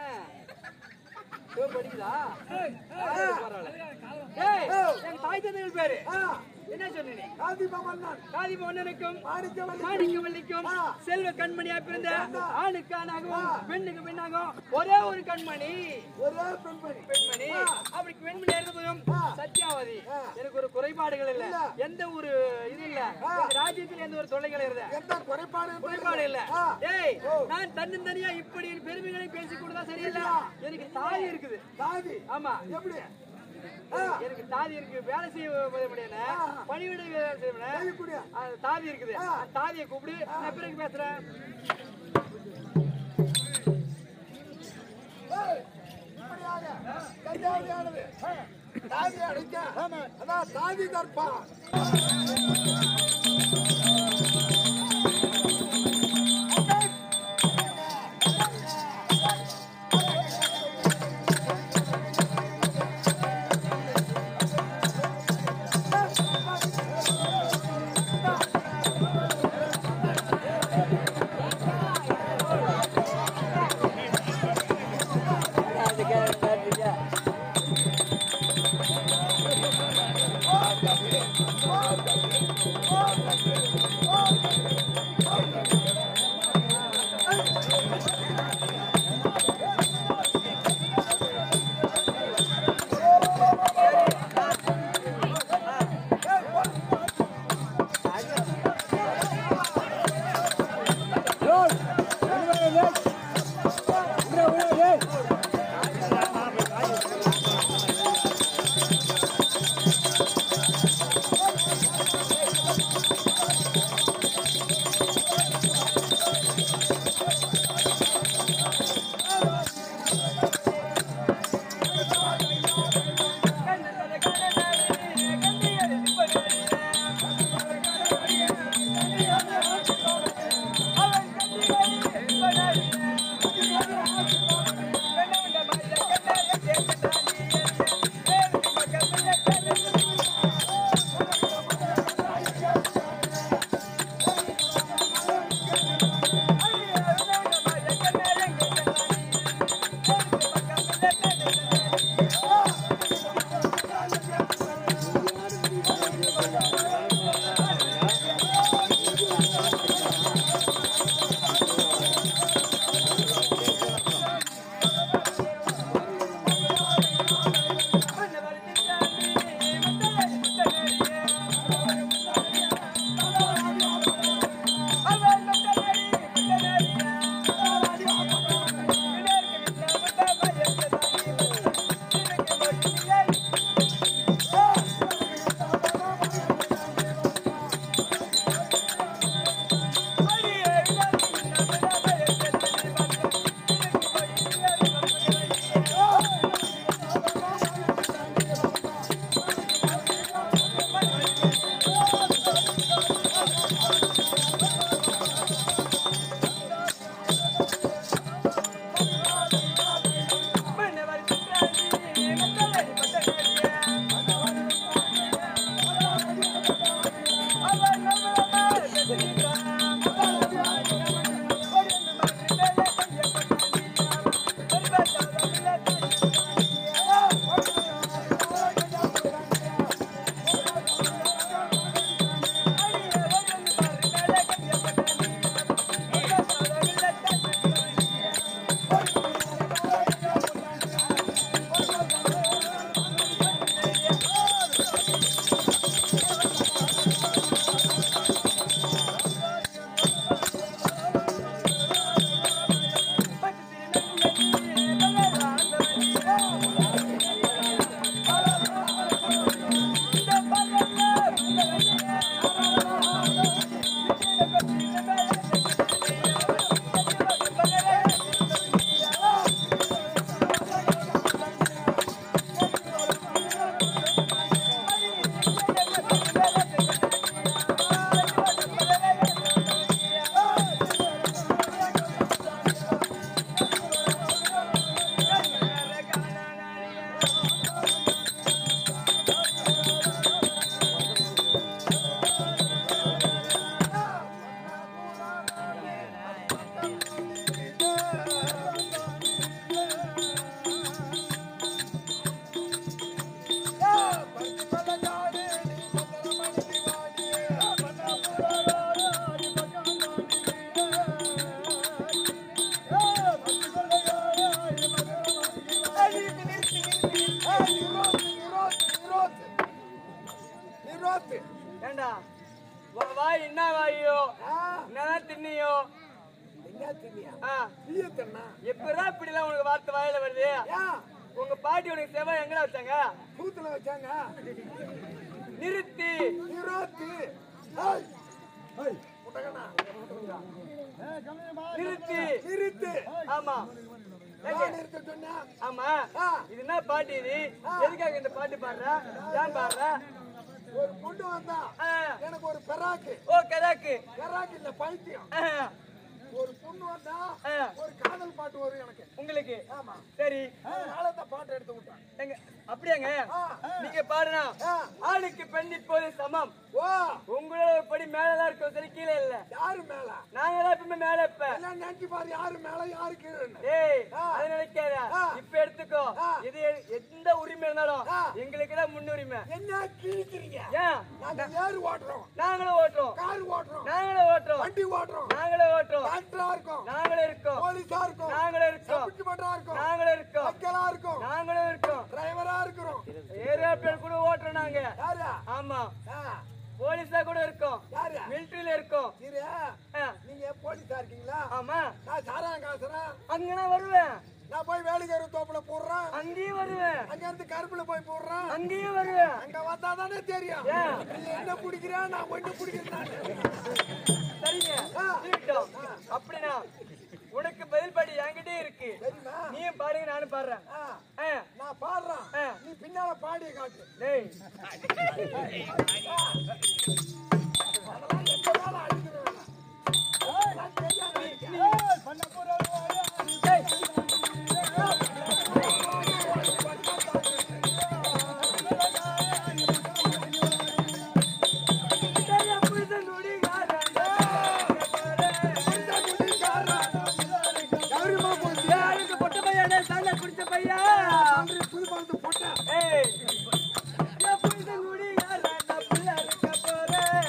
சிவப்பு அடிக்குதா? பரவாயில்ல. ஏய், என் தாய் தந்தைகள் பேரு ஆ, என்ன சொன்னீங்க காதிப மன்னன் காதி மன்னனுக்கும் மாணிக்கவல்லி மாணிக்கவல்லிக்கும் ஆ. செல்வ கண்மணியா பிறந்த ஆணுக்கு ஆணாகவும் பெண்ணுக்கு பெண்ணாகவும் ஒரே ஒரு கண்மணி ஒரே பெண்மணி பெண்மணி அப்படி பெண்மணி இருந்ததும் சத்யாவதி எனக்கு ஒரு குறைபாடுகள் இல்ல எந்த ஒரு இது இல்ல எங்க ராஜ்யத்தில் எந்த ஒரு தொல்லைகள் இல்ல எந்த குறைபாடு குறைபாடு இல்ல ஆ. ஏய் நான் தன்னந்தனியா இப்படி பெருமைகளை பேசிக் கொண்டுதான் சரியில்ல எனக்கு தாய் இருக்குது தாதி ஆமா எப்படி எனக்கு தாதி இருக்கு வேலை செய்ய முடியல பணிவிடை வேலை செய்ய முடியல செய்யக்கூடிய அது தாதி இருக்குது அந்த தாதியை கூப்பிடு நான் பிறகு பேசுறேன் ஏய், இப்படியாக கன்னியாகுமரியானது தாதி அடைக்க அதான் தாதி தற்பா நிரோத்து ஏண்டா வா- வாய் என்ன வாயோ ஆ, என்னதான் தின்னியோ என்ன தின்னியா ஆ தீய தின்னா எப்படா இப்படி எல்லாம் உனக்கு வார்த்தை வாயில வருது யா உங்க பாட்டி உனக்கு செவ்வாய் எங்கடா வச்சாங்க சூத்துல வச்சாங்க நிறுத்தி இருபத்தி ஏய், ஏய், முட்டகண்ணா. நிறுத்தி நிறுத்து ஆமா நான் நிறுத்த சொன்னா ஆமா ஆ. இது என்ன பாட்டு இது எதுக்காக இந்த பாட்டு பாடுற ஏன் பாடுற ஒரு பொண்ணு வந்தா ஆ. எனக்கு ஒரு பெராக்கு ஓ கதாக்கு பெராக்கு இல்ல பைத்தியம் ஆ. ஒரு பொண்ணு வந்தா ஆ. ஒரு காதல் பாட்டு வரும் எனக்கு உங்களுக்கு ஆமா சரி அதனால இந்த பாட்டு எடுத்து விட்டேன் எங்க அப்படியாங்க ஆ. நீங்க பாடுனா ஆ. ஆணுக்கு பெண் இப்போது சமம் ஓ உங்களோட படி மேலதான் இருக்கும் சரி கீழே இல்ல யாரு மேல நாங்க தான் எப்பவுமே மேல இப்ப எல்லாம் நினைச்சு பாரு யாரு மேல யாரு கீழே ஏய் ஆ. அதை நினைக்காத ஆ. இப்ப எடுத்துக்கோ ஆ. இது எந்த உரிமை இருந்தாலும் ஆ. எங்களுக்கு தான் முன்னுரிமை என்ன கிழிக்கிறீங்க ஏன் நாங்க ஏறு ஓட்டுறோம் நாங்களும் ஓட்டுறோம் கார் ஓட்டுறோம் நாங்களும் ஓட்டுறோம் வண்டி ஓட்டுறோம் நாங்களும் ஓட்டுறோம் டாக்டரா இருக்கும் நாங்களும் இருக்கோம் போலீஸா இருக்கும் நாங்களும் இருக்கோம் சப்ளிமெண்டா இருக்கும் நாங்களும் இருக்கோம் வக்கீலா இருக்கும் நாங்களும் இருக்கோம் டிரைவரா இருக்கிறோம் ஏரோப்ளேன் கூட ஓட்டுறோம் நாங்க யாரு ஆமா ஆ, போலீஸா கூட இருக்கோம் யாரு மிலிட்டரியில இருக்கோம் இரு ஆ, நீங்க போலீஸா இருக்கீங்களா ஆமா நான் சாராயம் காசுறேன் அங்க நான் வருவேன் நான் போய் வேலைக்கார தோப்புல போடுறேன் அங்கேயும் வருவேன் அங்க இருந்து கருப்புல போய் போடுறேன் அங்கேயும் வருவேன் அங்க வந்தா தானே தெரியும் ஏன்? நீ என்ன குடிக்கிறேன் நான் ஒண்ணு குடிக்கிறேன் சரிங்க ஆ. இருக்கட்டும் அப்படின்னா உனக்கு பதில் படி என்கிட்டே இருக்கு தெரியுமா நீயும் பாடுங்க நானும் பாடுறேன் ஆ, ஆ, நான் பாடுறேன் ஆ. நீ பின்னால பாடிய காட்டு டேய் அதெல்லாம் எங்க மேல அடிக்கணும் அதெல்லாம் தெரியாது டேய் டேய், என் புருஷன் குடிகாரன். கௌரிமா போச்சு யாருக்கு பொட்ட பையன் சாலை குடிச்ச பையன் புது பழத்து போட்டேன் ஏய் என் புருஷன் குடிகாரன், நான் புள்ள இருக்க போறேன்.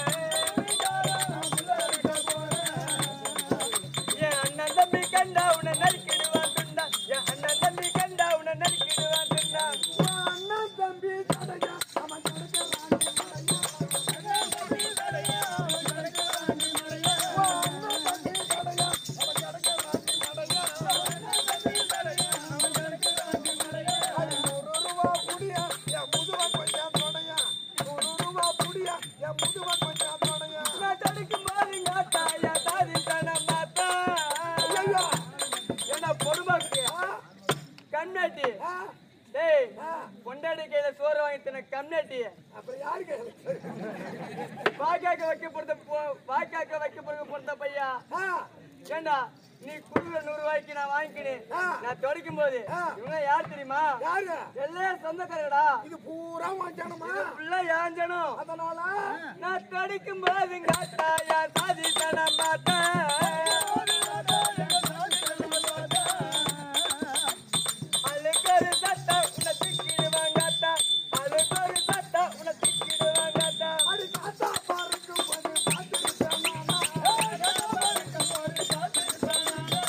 என் அண்ணன் தம்பி கண்டா உன்னை நறுக்கிடுவான் துண்டா. என் அண்ணன் தம்பி கண்டா உன்னை நறுக்கிடுவான் துண்டா. அண்ணன் தம்பி தடையா அவன் கிடைக்கிறான் நான் தடுக்கும் போது காத்தா, என் தாதி தனம் மாத்தா. என்ன பொறுமாக்கு? கம்னாட்டி டேய் பொண்டாடி கையில சோறு வாங்கி தின்ன கம்னாட்டி வாக்காக்க வைக்க பொறுத்த போ- வாக்காக்க வைக்க பொறுத்த பொறுத்த பையா ஏண்டா நீ குடுக்குற நூறு ரூபாய்க்கு நான் வாங்கிக்கினேன் ஆ. நான் தொடக்கும் போது இவங்க யார் தெரியுமா எல்லாம் சொந்தக்காரடா இது பூரா வாங்கிக்கணுமா ஃபுல்லா ஏஞ்சனும் அதனால நான் தடிக்கும் போது காத்தா யார் சாதி தன மாட்டா அதுக்கு ஒரு சத்தா உன்னை திக்கிடுவாங்காத்தா அதுக்கு ஒரு சத்தா உன்னை திக்கிடுவாங்காத்தா அடி காத்தா பாருக்கு போது பார்த்துருக்கேன் அடி காத்தா பாருக்கு போது பார்த்துருப்பேன்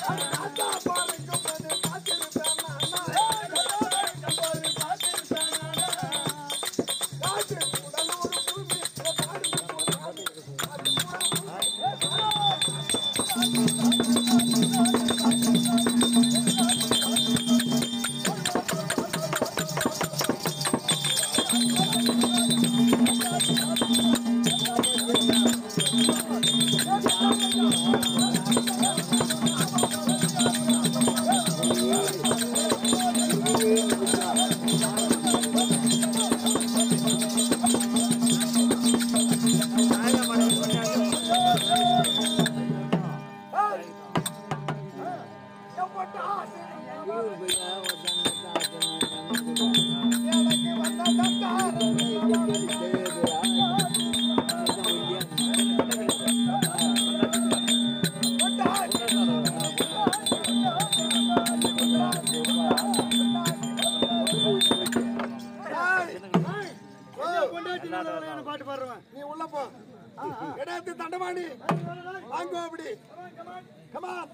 காற்று உடலோடு பூமி பாடுங்க எவ்வளவு ஆசை எனக்கு வந்த தந்தாரம் பாட்டு பாடுறவன் நீ உள்ள போ இடத்து தண்டவாணி வாங்க அப்படி கமான்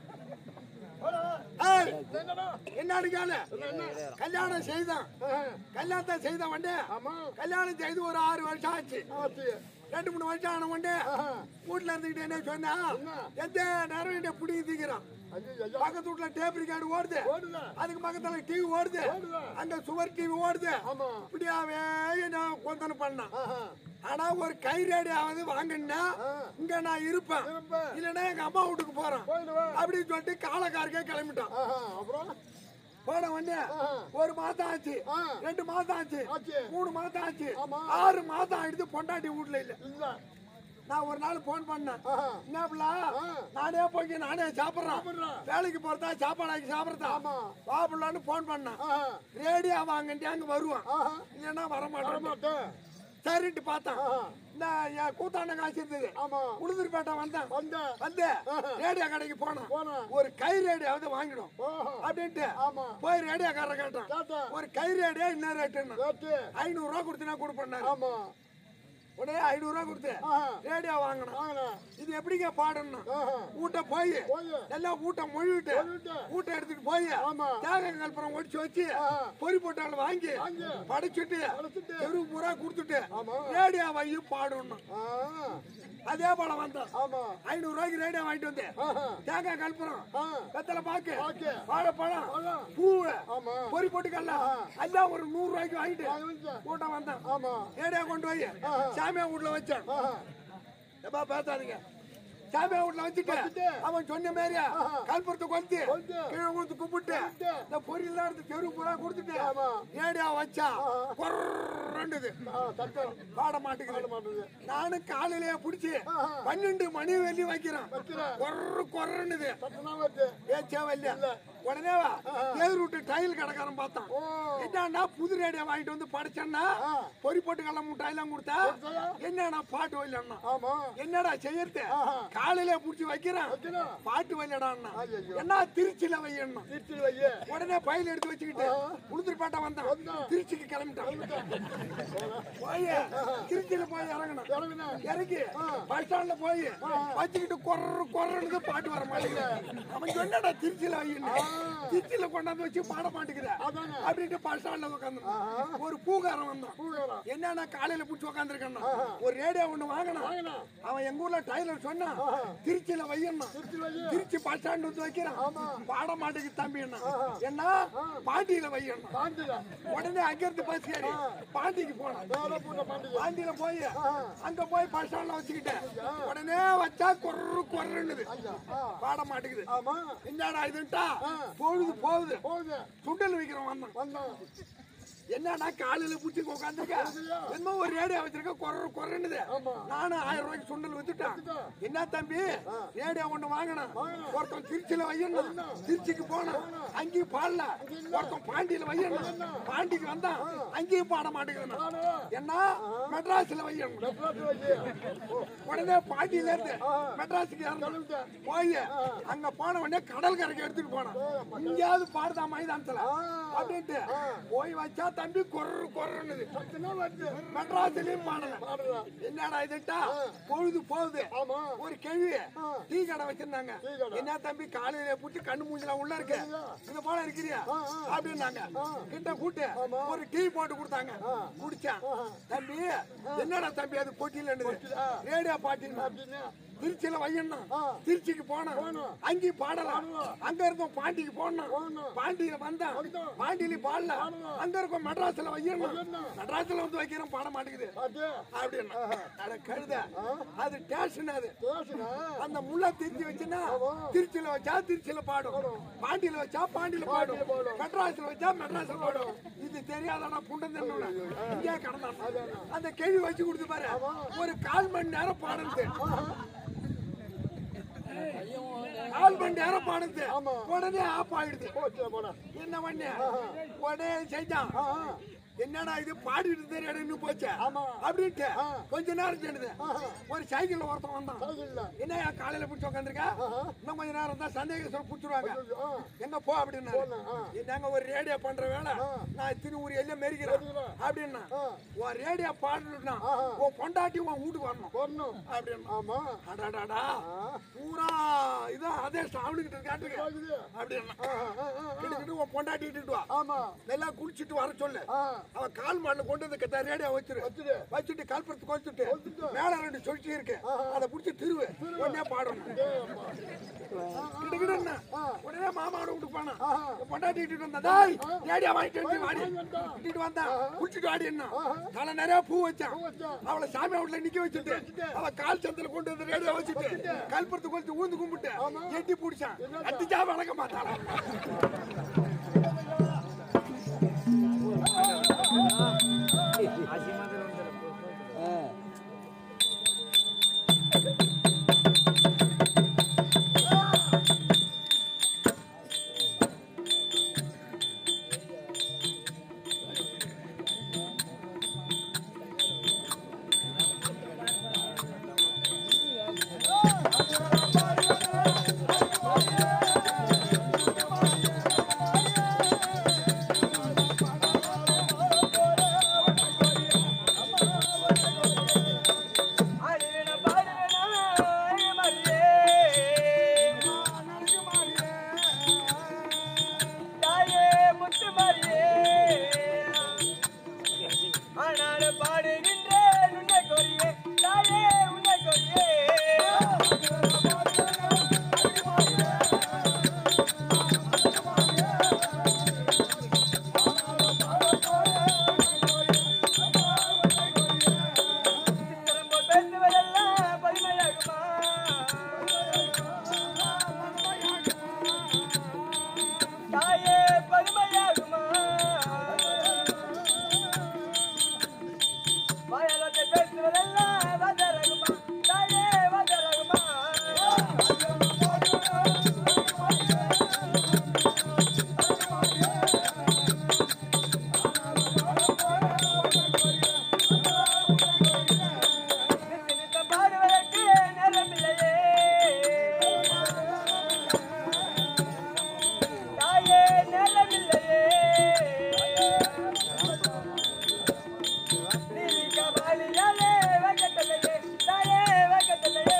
ஏய், என்ன அடிக்கால கல்யாணம் செய்தான் கல்யாணத்தை செய்தான் வண்டே கல்யாணம் செய்து ஒரு ஆறு வருஷம் ஆச்சு ரெண்டு மூணு வருஷம் ஆன உடனே வீட்டுல இருந்துகிட்டு என்ன சொன்னா எந்த நேரம் என்ன பிடிங்கி தீக்கிறான் பக்கத்து வீட்டுல டேப் ரிகார்டு ஓடுது ஓடுதா? அதுக்கு பக்கத்துல டிவி ஓடுது ஓடுதா? அங்க சுவர் டிவி ஓடுது ஆமா. இப்படியாவே நான் கொந்தனை பண்ணேன் ஆஹா. ஆனா ஒரு கை ரேடியாவது வாங்கினா ஆ. இங்க நான் இருப்பேன் இருப்ப. இல்லைன்னா எங்க அம்மா வீட்டுக்கு போறேன் போயிடுவா. அப்படின்னு சொல்லிட்டு காலக்காரக்கே கிளம்பிட்டான் ஆஹா. அப்புறம் போன உடனே ஆஹா. ஒரு மாசம் ஆச்சு ஆ. ரெண்டு மாசம் ஆச்சு ஆச்சு. மூணு மாசம் ஆச்சு ஆமா. ஆறு மாசம் ஆயிடுச்சு பொண்டாட்டி வீட்டுல இல்ல இல்ல நான் ஒரு நாள் போன் பண்ணேன் ஆஹா. என்ன பிள்ளை? ஆ. நானே போய் நானே சாப்பிடுறேன் சாப்பிடுறேன். வேலைக்கு போறதா சாப்பாடு ஆக்கி சாப்பிடுறதா ஆமா. வா பிள்ளைன்னு போன் பண்ணேன் ஆஹா. ரேடியோ வாங்கிட்டு அங்க வருவான் ஆஹா. இல்லைன்னா வர மாட்டேன் வரமாட்டேன் சரின்ட்டு பார்த்தேன் ஆஹா. நான் என் கூத்தாண்ட காசு இருந்தது ஆமா உளுந்தூர்பேட்டை வந்தேன் வந்தேன் வந்து ரேடியோ கடைக்கு போனேன் போனேன். ஒரு கை ரேடியோவது வாங்கிடும் ஓஹோ அப்படின்ட்டு ஆமா. போய் ரேடியோக்காரரை கேட்டேன் கேட்டேன். ஒரு கை ரேடியோ என்ன ரேட்டுன்னு கேட்டு ஐநூறு ரூபா கொடுத்தனா கொடுப்பேன் ஆமா உடனே ஐநூறு ரூபா கொடுத்து ஆஹா. ரேடியோ வாங்கினேன் வாங்கினேன் இது எப்படிங்க பாடணும் ஆஹா. ஊட்ட போய் போய். எல்லாம் ஊட்ட மொழிவிட்டு மொழிவிட்டு. ஊட்ட எடுத்துட்டு போய் ஆமா. தேங்காய் கல்புரம் ஒடிச்சு வச்சு ஆஹா. பொறி போட்டாலும் வாங்கி வாங்கி. படைச்சிட்டு படைச்சிட்டு. தெரு பூரா கொடுத்துட்டு ஆமா. ரேடியோ வாங்கி பாடணும் ஆ. அதே போல வந்தேன் ஆமா ஐநூறு ரூபாய்க்கு ரேடியோ வாங்கிட்டு வந்தேன் ஆஹா. தேங்காய் கல்புரம் ஆ. வெத்தலை பாக்கு பாக்கு. வாழைப்பழம் பழம். பூவு ஆமா. பொறி போட்டுக்கல்ல எல்லாம் ஒரு நூறு ரூபாய்க்கு வாங்கிட்டு வாங்கி வச்சேன். கூட்டம் வந்தேன் ஆமா ரேடியோ கொண்டு போய் ஆஹா. சாமியா வீட்டுல வச்சேன் ஆஹா. எப்பா பேசாதீங்க சாமியா வீட்டுல வச்சுட்டு வச்சுட்டு. அவன் சொன்ன மாதிரியா ஆஹா. கல்புரத்தை கொளுத்தி கொளுத்தி. கீழே கொடுத்து கும்பிட்டு கும்பிட்டு. இந்த பொரியெல்லாம் எடுத்து தெரு பூரா கொடுத்துட்டு ஆமா. ரேடியோ வச்சா ஆஹா. கொரண்டுது ஆ, தட்டம். பாட மாட்டேங்குது மாட்டுது. நானும் காலையிலேயே பிடிச்சி ஆஹா. பன்னெண்டு மணி வெளியே வைக்கிறேன் வைக்கிறேன். கொர்ரு கொரண்டுது தட்டுனா வருது. பேச்சே வரல உடனே வா தேர் விட்டு டைல் கடைக்காரன் பார்த்தான் ஓ. என்னன்னா புது ரேடியோ வாங்கிட்டு வந்து படிச்சேன்னா ஆ. பொறி போட்டு கல்ல முட்டாயெல்லாம் கொடுத்தா கொடுத்தாயா? என்னடா பாட்டு வரலன்னா ஆமா என்னடா செய்யறது ஆஹா. காலையில புடிச்சு வைக்கிறேன் வைக்கிறேன். பாட்டு வரலடான்னா ஐயையோ. என்ன திருச்சியில வையணும் திருச்சி வையே. உடனே பையில எடுத்து வச்சுக்கிட்டு உளுந்தூர்பேட்டை வந்தான் வந்தான். திருச்சிக்கு கிளம்பிட்டான் போய் திருச்சியில போய் இறங்கணும் இறங்குனா. இறங்கி பஸ் ஸ்டாண்ட்ல போய் வச்சுக்கிட்டு கொர்ரு கொர்ருன்னு பாட்டு வர மாட்டேங்குது அவன் சொன்னடா திருச்சியில வையணும் திருச்சியில கொண்டாந்து வச்சு பாட மாட்டேங்குற அதானே. அப்படின்ட்டு பஸ் ஸ்டாண்ட்ல உட்காந்து ஒரு பூகாரன் வந்தான் பூகாரன். என்னன்னா காலையில புடிச்சு உட்காந்துருக்கான் ஒரு ரேடியோ ஒண்ணு வாங்கினான் வாங்கினான். அவன் எங்க ஊர்ல டைலர் சொன்னான் திருச்சியில வையணும் திருச்சி வையே. திருச்சி பஸ் ஸ்டாண்ட் வந்து வைக்கிறான் ஆமா. பாட மாட்டேங்குது தம்பி என்ன என்ன பாண்டியில வையணும் பாண்டியா. உடனே அங்க இருந்து பஸ் ஏறி பாண்டிக்கு போனான் மேல பூண்ட பாண்டியா. பாண்டியில போய் அங்க போய் பஸ் ஸ்டாண்ட்ல வச்சுக்கிட்டேன் உடனே வச்சா கொர்ரு கொர்ருன்னுது ஆ. பாட மாட்டேங்குது ஆமா என்னடா இதுட்டா பொழுது போகுது போகுது சுண்டல் வைக்கிறோம் வந்தான் வந்தான் என்னடா காலையில புடிச்சு உட்காந்துக்க என்னமோ ஒரு ரேடியோ வச்சிருக்க குறை குறைன்னுது நானும் ஆயிரம் ரூபாய்க்கு சுண்டல் வித்துட்டேன் என்ன தம்பி ரேடியோ ஒண்ணு வாங்கினேன் ஒருத்தன் திருச்சியில வையணும் திருச்சிக்கு போனான் அங்கேயும் பாடல ஒருத்தன் பாண்டியில வையணும் பாண்டிக்கு வந்தான் அங்கேயும் பாட மாட்டேங்கிறான் என்ன மெட்ராஸ்ல வையணும் மெட்ராஸ் வையே. உடனே பாண்டியில இருந்து மெட்ராஸுக்கு இறந்து போய் அங்க போன உடனே கடல் கரைக்கு எடுத்துட்டு போனான் இங்கேயாவது பாடுதா மைதானத்துல அப்படின்ட்டு போய் வச்சா தம்பி கொர்ரு கொர்ருன்னுது பத்துனா வருது. மெட்ராஸ்லயும் பாடல பாடுறான். என்னடா இதுட்டா பொழுது போகுது ஆமா. ஒரு கேள்வி டீ கடை வச்சிருந்தாங்க டீ கடை. என்ன தம்பி காலையில புடிச்சு கண்ணு மூஞ்சலாம் உள்ள இருக்கு இந்த போல இருக்கிறியா அப்படின்னாங்க கிட்ட கூட்டு ஒரு டீ போட்டு கொடுத்தாங்க குடிச்சேன் தம்பி என்னடா தம்பி அது பொட்டியில ரேடியோ பாட்டின்னு அப்படின்னா, திருச்சியில வையணும் திருச்சிக்கு போனோம் அங்கேயும் பாடலாம் அங்க இருந்தோம் பாண்டிக்கு போனோம் பாண்டியில வந்தான் பாண்டியில பாடல அங்க இருக்கோம் மெட்ராஸ்ல வையணும் மெட்ராஸ்ல வந்து வைக்கிறோம் பாட மாட்டேங்குது அது அப்படின்னு அட கழுத அது ஸ்டேஷன் அது பேசுனா. அந்த முள்ள திருச்சி வச்சுன்னா திருச்சியில வச்சா திருச்சியில பாடும் பாண்டியில வச்சா பாண்டியில பாடும் மெட்ராஸ்ல வச்சா மெட்ராஸ்ல பாடும் இது தெரியாதடா புண்டம் தண்ணோட இங்கே கடந்தான் அந்த கேள்வி வச்சு கொடுத்து பாரு ஒரு கால் மணி நேரம் பாடுறது கால் மணி நேரம் பாடுது உடனே ஆஃப் ஆயிடுது போச்சு போடா. என்ன பண்ண உடனே செஞ்சான் என்னடா இது பாடிட்டு தெரியாடு இன்னும் போச்சு அப்படின்ட்டு கொஞ்ச நேரம் சென்னுது ஒரு சைக்கிள்ல ஒருத்தன் வந்தான் இல்ல. என்னையா காலையில பிடிச்சி உட்காந்துருக்க இன்னும் கொஞ்ச நேரம் தான் சந்தேகம் பிடிச்சிருவாங்க எங்க போ அப்படின்னா நாங்க ஒரு ரேடியோ பண்ற வேலை நான் திருவூர் எல்லாம் மெரிக்கிறேன் அப்படின்னா உன் ரேடியோ பாடணும்னா உன் பொண்டாட்டி உன் வீட்டுக்கு வரணும் வரணும். அப்படின்னா ஆமா. அடாடாடா பூரா இதான் அதே அவனுக்கிட்ட காட்டுங்க ஆகுது. அப்படின்னா ஆ, ஆ, ஆ, ஆ. கிட்டத்தட்ட உன் பொண்டாட்டி இட்டுட்டு வா ஆமா. நல்லா குளிச்சுட்டு வர சொல்லு ஆ. அவ அவன் கால் மாடல கொண்டு வந்து கட்ட ரேடியோ வச்சிரு வச்சிரு. வச்சுட்டு கல்புரத்து கொளுத்துட்டு கொளுத்திட்டு. மேல ரெண்டு சொல்லி இருக்கு அதை புடிச்சு திருவு உடனே பாடணும் கிடுகிடுன்னா. உடனே மாமாவோட விட்டு போனான் பொண்டாட்டி இட்டுட்டு வந்தா டேய் ரேடியோ வாங்கிட்டு வந்து வாடி இட்டுட்டு வந்தான் குடிச்சிட்டு வாடி என்ன தலை நிறைய பூ வச்சான் வச்சான். அவளை சாமி வீட்டுல நிக்க வச்சுட்டு அவ கால் சந்தில கொண்டு வந்து ரேடியோ வச்சுட்டு கல்புரத்து கொளுத்து ஊந்து கும்பிட்டு எட்டி பிடிச்சான் அடிச்சா வழங்க மாட்டாளா ஆடுவேன பாடுவேன மரியே தாயே முத்து மரியே ஆனால் பாடுகின்றேன் உன்னை கொரியே தாயே உன்னை கொரியே திரும்ப பேசுவதெல்லாம் பரிமையாகுமா தாயே பரிமையாகுமா வாயாலோட்டை பேசுவதெல்லாம் வந்தரகுமா தாயே வந்தரகுமா நித்து நித்தம் பாடுவதற்கு நேரமில்லையே தாயே நேரமில்லையே நீலிக்க வாலியாலே வைக்கத்தலையே தாயே வைக்கத்தலையே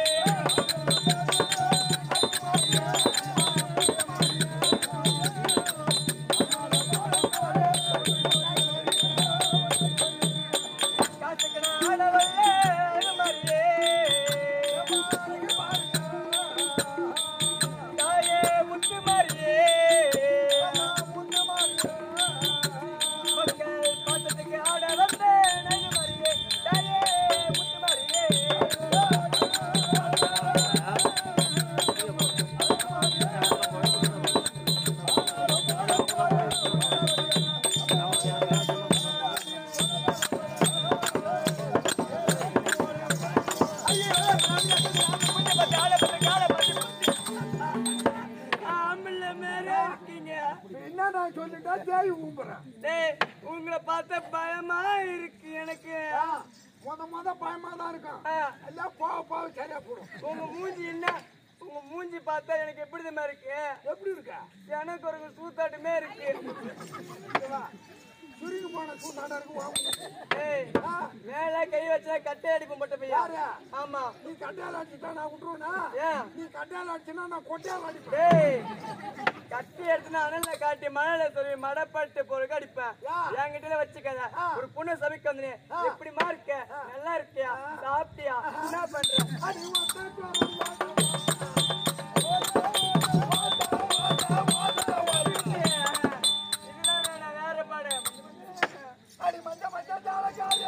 காசுக்கு நான் ஆடவல்ல அனுமரியே தாயே முத்து மாறியே மக்கள் பாத்தத்துக்கு ஆட வந்த நகு மாறியே தாயே முத்து மாறியே ஆம்பளை மேல இருக்கீங்க என்ன நான் சொல்லிட்டா தேய் ஊம்புறேன் டேய் உங்களை பார்த்த பயமா இருக்கு எனக்கு முத முத பயமா தான் இருக்கும் ஆ, எல்லாம் போக போக சரியா போடும் உங்க மூஞ்சி என்ன உங்க மூஞ்சி பார்த்தா எனக்கு எப்படி தெரியுமா இருக்கு எப்படி இருக்க எனக்கு ஒரு சூத்தாட்டமே இருக்கு சுருங்கி போன சூட்டாடா இருக்கு வா. ஏய் மேல கை வச்சா கட்டை அடிப்போம் பட்ட பையா யாரு? ஆமா நீ கட்டையால அடிச்சுட்டா நான் விட்டுருவேனா ஏன் நீ கட்டையால அடிச்சுனா நான் கொட்டையால அடிப்பேன் டேய் கட்டி எடுத்துனா அனல்ல காட்டி மணல சொல்லி மடப்பட்டு பொறுக்க அடிப்பேன் யா. என்கிட்ட வச்சுக்காத ஒரு பொண்ணு சமைக்க வந்து எப்படிமா இருக்க நல்லா இருக்கியா சாப்பிட்டியா என்ன பண்ற அடி ஒத்தட்டு வரணும். இதெல்லாம் வேணாம் வேற பாடு அடி மஞ்ச மஞ்ச ஜாலக்காரி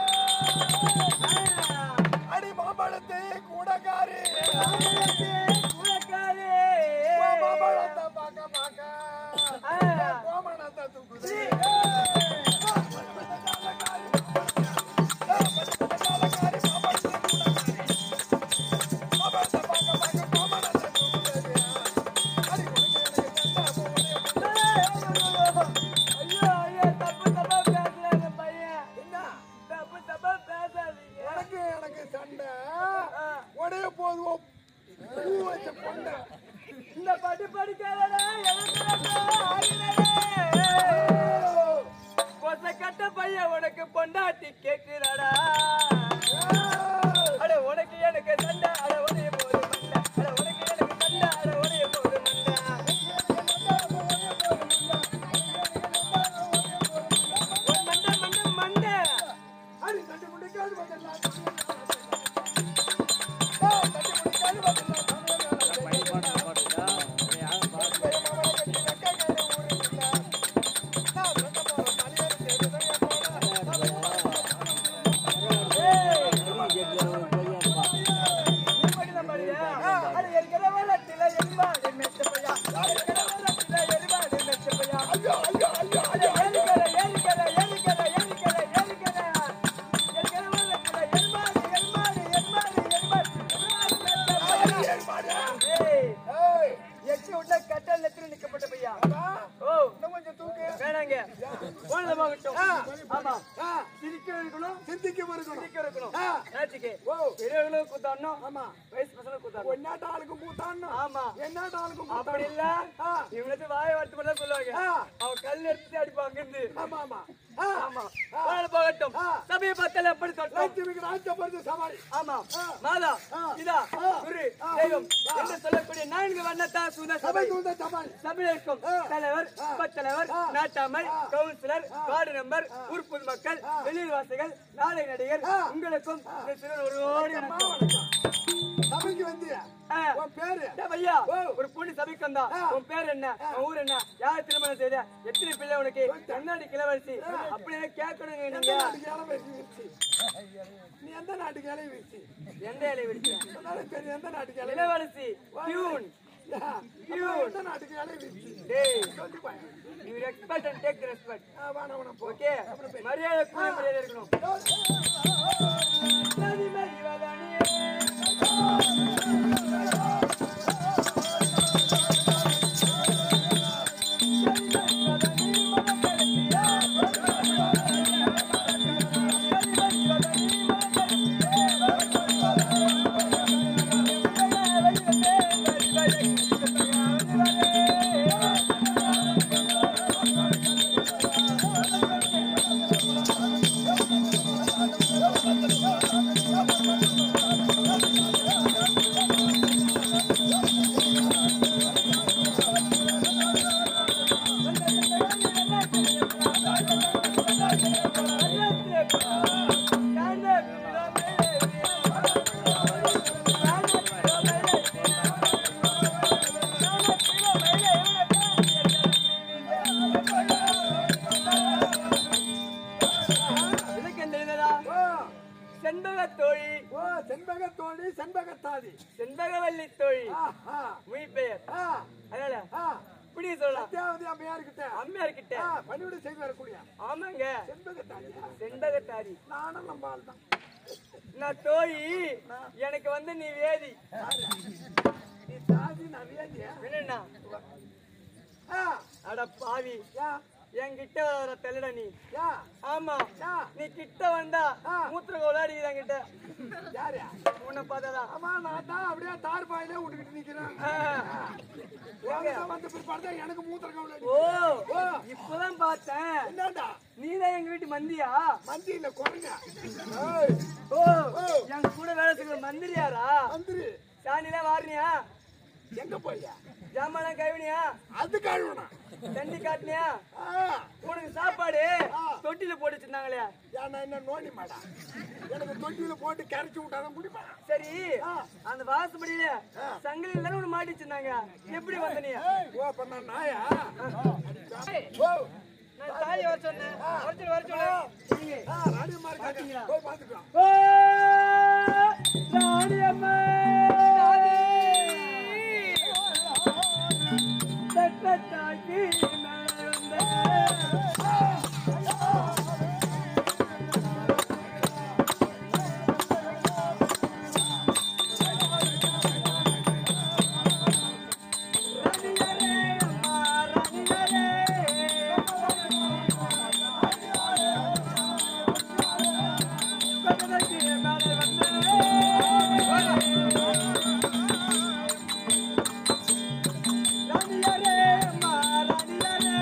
அடி மாம்பழத்தை கூடக்காரி உனக்காரே. மாம்பழத்தை பார்க்க பார்க்க ஆ. கோமணத்தை தூக்குது ஐயோ ஐயோ தப்பு தப்பா பேசுறாங்க பையன் தப்பு தப்பா பேசாதீங்க எனக்கு எனக்கு சண்டை உடைய போதுவோம் பூ வச்ச பொண்டை இந்த பாட்டு படிக்காதடா எனக்கு கொச கட்ட பையன் உனக்கு பொண்டாட்டி கேக்குறாடா அட உனக்கு எனக்கு சண்டை அட உடைய போது மண்டை அட உனக்கு எனக்கு சண்டை அட உடைய போது மண்டை உன் மண்டை ஆ, சிரிக்க இருக்கணும் சிந்திக்கும் இருக்கணும் சிரிக்க இருக்கணும் ஆ, நேற்றுக்கு ஓ பெரியவர்களும் கூத்தாடணும் ஆமா வயசு பசங்களும் கூத்தாடணும் என்னாட்ட ஆளுக்கும் கூத்தாடணும் ஆமா என்னாட்ட ஆளுக்கும் அப்படி கூத்தாடணும் இல்ல ஆ. இவனுக்கு வாய வார்த்தை மட்டும் தான் சொல்லுவாங்க ஆ. அவன் கல் எடுத்து அடிப்பாங்க இருந்து ஆமா ஆமா ஆ, ஆமா போகல போகட்டும் ஆ. சபையை பத்தல எப்படி தொட்டோம் லட்சுமிக்கு ராஜ்யபுரத்து சவாரி ஆமா ஆ. மாதா ஆ. இதா ஆ. குரு ஆ. தெய்வம் ஆ. என்று சொல்லக்கூடிய நான்கு வண்ணத்தா சுத சபை சபைக்கு வந்த சவாரி சபையில் இருக்கும் ஆ. தலைவர் ஆ. உபத்தலைவர் ஆ. நாட்டாமை ஆ. கவுன்சிலர் வார்டு மெம்பர் ஊர் பொதுமக்கள் ஆ. வெளியூர்வாசிகள் நாடக நடிகர் ஆ. உங்களுக்கும் இந்த சிறுவன் ஒரு ஓடி அம்மா வணக்கம். வணக்கம். சபைக்கு வந்தியா ஆ. உன் பேரு டேய் பையா, ஓ. ஒரு பொண்ணு சபைக்கு வந்தா ஆ. உன் பேர் என்ன உன் ஊர் என்ன யார் திருமணம் செய்த எத்தனை பிள்ளை உனக்கு என்னடி கிளவரசி அப்படியே கேட்கணுங்க எந்த நீங்க நாட்டுக்கு இலை வீச்சு நீ எந்த நாட்டுக்கு இலை வீச்சு எந்த இலை விடுச்சேன் சொன்னாலும் தெரியும் எந்த நாட்டுக்கு இலை இளவரசி டியூன் ஐயோ, எந்த நாட்டுக்கு இலை வீச்சு டேய் சொல்லி பாரு. You respect and take respect ஆ, வேணாம் வேணாம் போ ஓகே மரியாதை கூட மரியாதை இருக்கணும் நதி மதிவதனியே ஓ, செண்பக தோழி ஓ, செண்பகத்தோழி செண்பகத்தாதி செண்பகவல்லி தோழி ஆ, ஆ, மொழி பெயர் ஆ, அதனால ஆ. இப்படி சொல்லலாம் சத்யாவதி அம்மையார்கிட்ட அம்மையார் கிட்ட ஆ, பணிவிடை செய்து வரக்கூடிய ஆமாங்க செண்பகத்தாதியா செண்பகத்தாரி நானும் நம்ம ஆள் தான் நான் தோழி எனக்கு வந்து நீ வேதி நீ தாதி நிறைய என்னண்ணா அட பாவி யா என்கிட்ட வர தெல்லட நீ யா ஆமா யா நீ கிட்ட வந்தா ஆ. மூத்திர விளையாடிக்கிற என்கிட்ட யாரு உன்னை பார்த்தாதான் ஆமா நான் தான் அப்படியே தார் பாயிலே விட்டுக்கிட்டு நிக்கிறேன் ஆ. உலகம் வந்த பிற்பாடு தான் எனக்கு மூத்திர கவலை ஓ ஓ இப்பதான் பார்த்தேன் என்னடா நீதான் எங்க வீட்டு மந்தியா மந்தி இல்ல குறைங்க ஓ என் கூட வேலை செய்யற மந்திரியாரா மந்திரி சாணிலாம் வாரினியா எங்க போய்யா ஜாமான் கைவினியா அது கழுவணும் தண்ணி காட்டினியா ஆ, உனக்கு சாப்பாடு ஆ. தொட்டில போட்டு வச்சிருந்தாங்களே ஏன் நான் என்ன நோண்டி மாடா எனக்கு தொட்டியில போட்டு கரைச்சி விட்டாதான் குடிப்பேன் சரி ஆ. அந்த வாசப்படியில சங்கிலி எல்லாரும் ஒண்ணு மாட்டி வச்சிருந்தாங்க எப்படி வந்த நீ ஓ அப்ப நான் நாயா ஏய், ஓ நான் தாலி வர சொன்னேன் வர சொல்லு வர சொல்லு ஆ ராணியம்மா இருக்காங்க போய் பாத்துக்கலாம் ஓ ராணியம்மா சட்டத்தாக்கி மேலே வந்த ராணியாரே அம்மா ராணியாரே சட்டத்தாக்கி மேலே வந்த ராணியாரே அம்மா ராணியாரே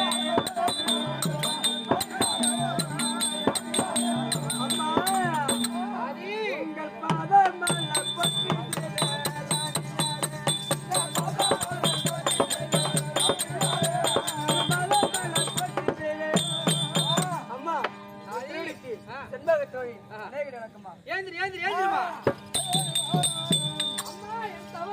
அம்மா உங்கள் பாதமல்ல பற்றி அம்மா திருடிக்கு செண்பக தோழி நேகிட வணக்கம்மா ஏந்திரி ஏந்திரி ஏந்திரிமா அம்மா என் தவ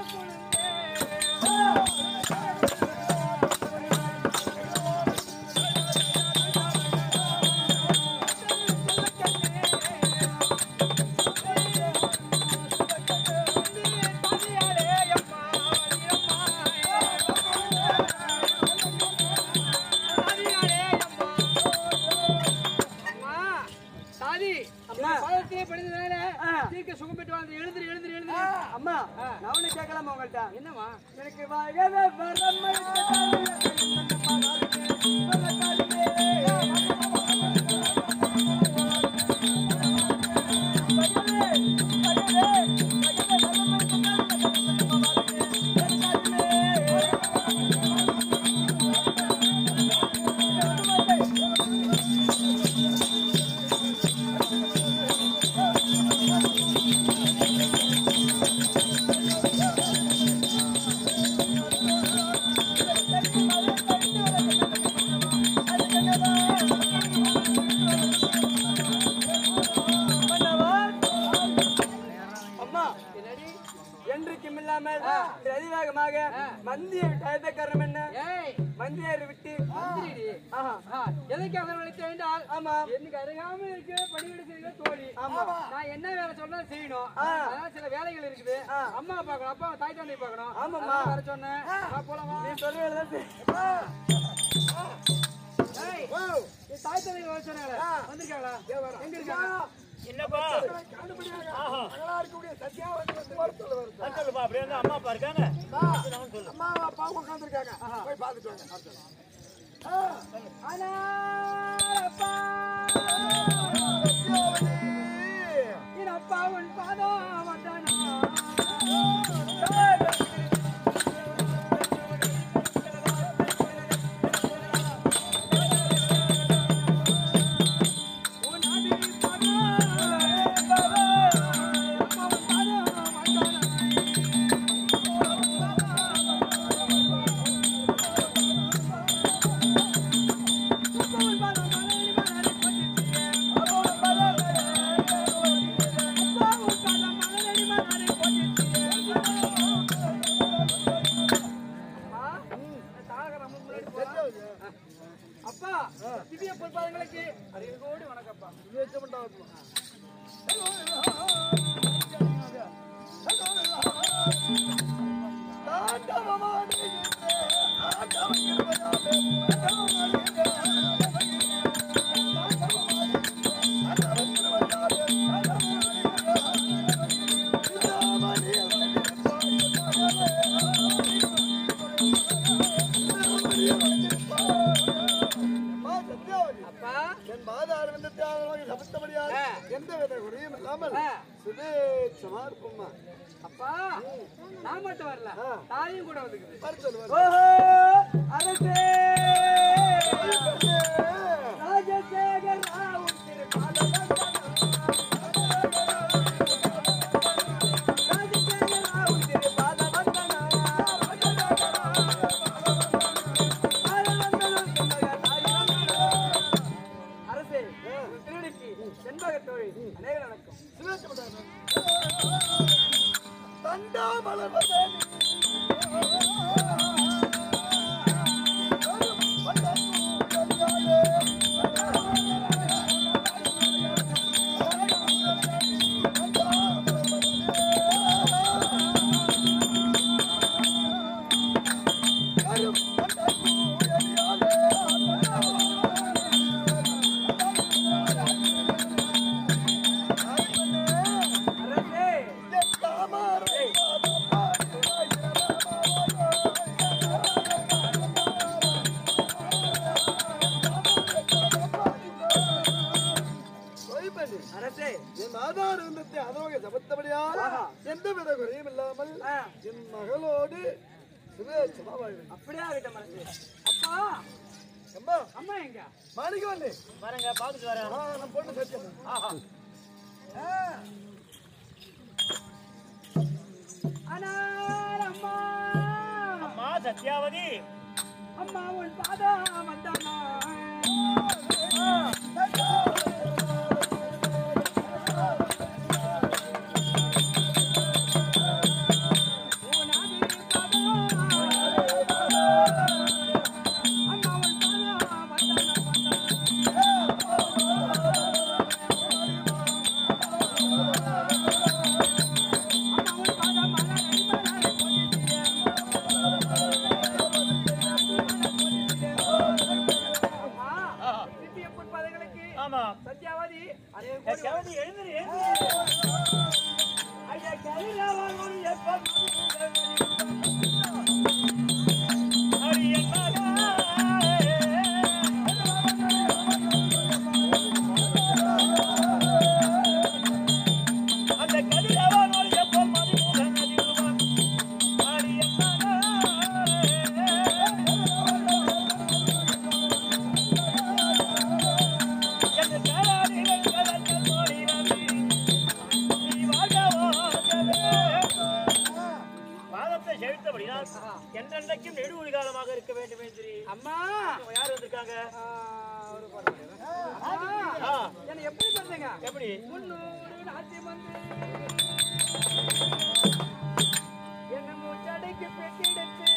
அம்மா தீர்க்க சுகம் பெற்று வாழ்ந்து எழுந்திரி எழுந்திரி எழுந்திரி அம்மா நான் ஒண்ணு கேட்கலாமா உங்கள்ட்ட என்னமா எனக்கு வயத வரமை இல்லாமல் அதிவேகமாக மந்திய டயத்தை காரணம் என்ன ஏய் மந்தியரை விட்டு மந்திரிடி ஆஹா ஆ, எதுக்கு அவரை அழைத்து என்றால் ஆமா எனக்கு அருகாமல் இருக்கு பணிவிட செய்கிற தோழி ஆமா. நான் என்ன வேலை சொன்னாலும் செய்யணும் ஆ. அதனால சில வேலைகள் இருக்குது ஆ. அம்மா பார்க்கணும் அப்பா தாய் தந்தை பார்க்கணும் ஆமாம்மா. அதனால வர சொன்னேன் வா, போலாம் வா. நீ சொல்ற வேலை தான் சரி. ஏய், ஓ, நீ தாய் தந்தை வர சொன்னாங்களே ஆ. வந்திருக்காங்களா இங்க வரேன். எங்க இருக்காங்க என்னப்பா கண்டுபிடிக்காங்க. மகளா இருக்கக்கூடிய சத்யாவதி வந்து வர சொல்லு, வர சொல்லு. சொல்லுப்பா அப்படியே வந்து அம்மா அப்பா இருக்காங்க அம்மா அப்பா உட்காந்துருக்காங்க போய் பார்த்துட்டு வாங்க வர சொல்லு. ஆ, அப்பா என் அப்பா உன் பாதம் வந்தானா உன் அடி பாதம் அப்பா உன் பாதம் வந்தானா அப்பா திவ்ய பொற்பாதங்களுக்கு அரியகோடி வணக்கப்பா அம்மா சத்யாவதி அப்பா என் மாதார் வந்து தியாகமாக சபத்தபடியாக எந்த வித குறையும் இல்லாமல் ஆ. சுதேட்சமா இருப்போம்மா அப்பா நான் மட்டும் வரல தாயும் கூட வந்துக்குது வர சொல்லு வர ஓஹோ அரசே சொல்லு. ராஜசேகர் ராவ் ராஜசேகர் ராவ் திருபாத வந்தனா அரசே திருடிக்கு செண்பகத்தோழி அநேக வணக்கம் அரசே சொய்படி. அரசே என் ஆதார் இருந்தத்தை அதோக சபத்தபடியால் எந்த வித குறையும் இல்லாமல் ஆ. என் மகளோடு சுதேட்சமா வாழ்வேன் அப்படியே ஆகட்டும் அரசே அப்பா அம்மா அம்மா எங்க மாணிக்கவல்லி வரேங்க பாத்துட்டு வரேன் ஆ, நம்ம பொண்ணு சத்தியம் ஆஹா அனார் அம்மா அம்மா சத்யாவதி அம்மா உன் பாதம் வந்தானா உன் ஆதி பாதம் அம்மா உன் பாதம் வந்தானா வந்தானா அம்மா உன் பாதம் மலரை மலரை பொழிந்தியே. அம்மா, திவ்ய பொற்பாதங்களுக்கு ஆமா சத்யாவதி அதே கோடி சத்யாவதி எழுந்துரு எழுந்துரு ஐயா, கலிலாவான் எப்ப ஹரி என்னடா அந்த கதிரவனோடு எப்போ மதிமுகன் அதிருவான் ஹரி என்னடா என் கராடி வெங்கடத்தில் ஓடி வந்து நீ வாழ வாழவே பாதத்தை செலுத்தபடினால் என்றென்றைக்கும் நெடுவழி காலமாக இருக்க வேண்டும் என்று அம்மா யார் வந்திருக்காங்க ஆ, ஒரு பாட்டு பாடுறேன். அம்மா, ஆ, என்னை எப்படி பார்த்தீங்க எப்படி முன்னோடு நாட்டி வந்து என்ன எனக்கு பெற்றெடுத்து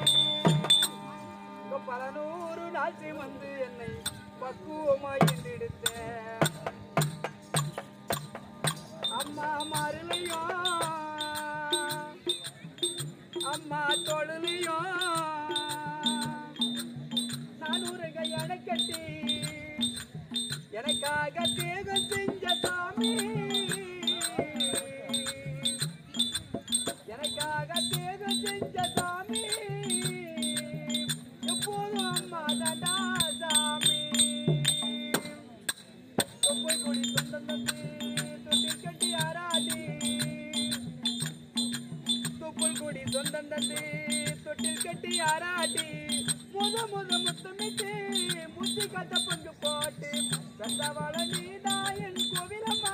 இப்ப பல நூறு நாள் வந்து என்னை பக்குவமாய் எடுத்த அம்மா மருளையோ அம்மா தொழிலையோ நான் ஒரு கையட கட்டி எனக்காக தேகம் செஞ்ச சாமி எனக்காக தேகம் செஞ்ச சாமி எப்போதும் அம்மா தாண்டா சாமி தொப்பை கொடி சொந்தம் தந்து தொட்டில் கட்டி ஆராடி தொப்புள் கொடி சொந்தம் தந்து தொட்டில் கட்டி ஆராட்டி முத முத முத்தமிட்டு முத்தி கட்ட பங்கு போட்டு பெற்றவாழ நீதாயன் கோவிலம்மா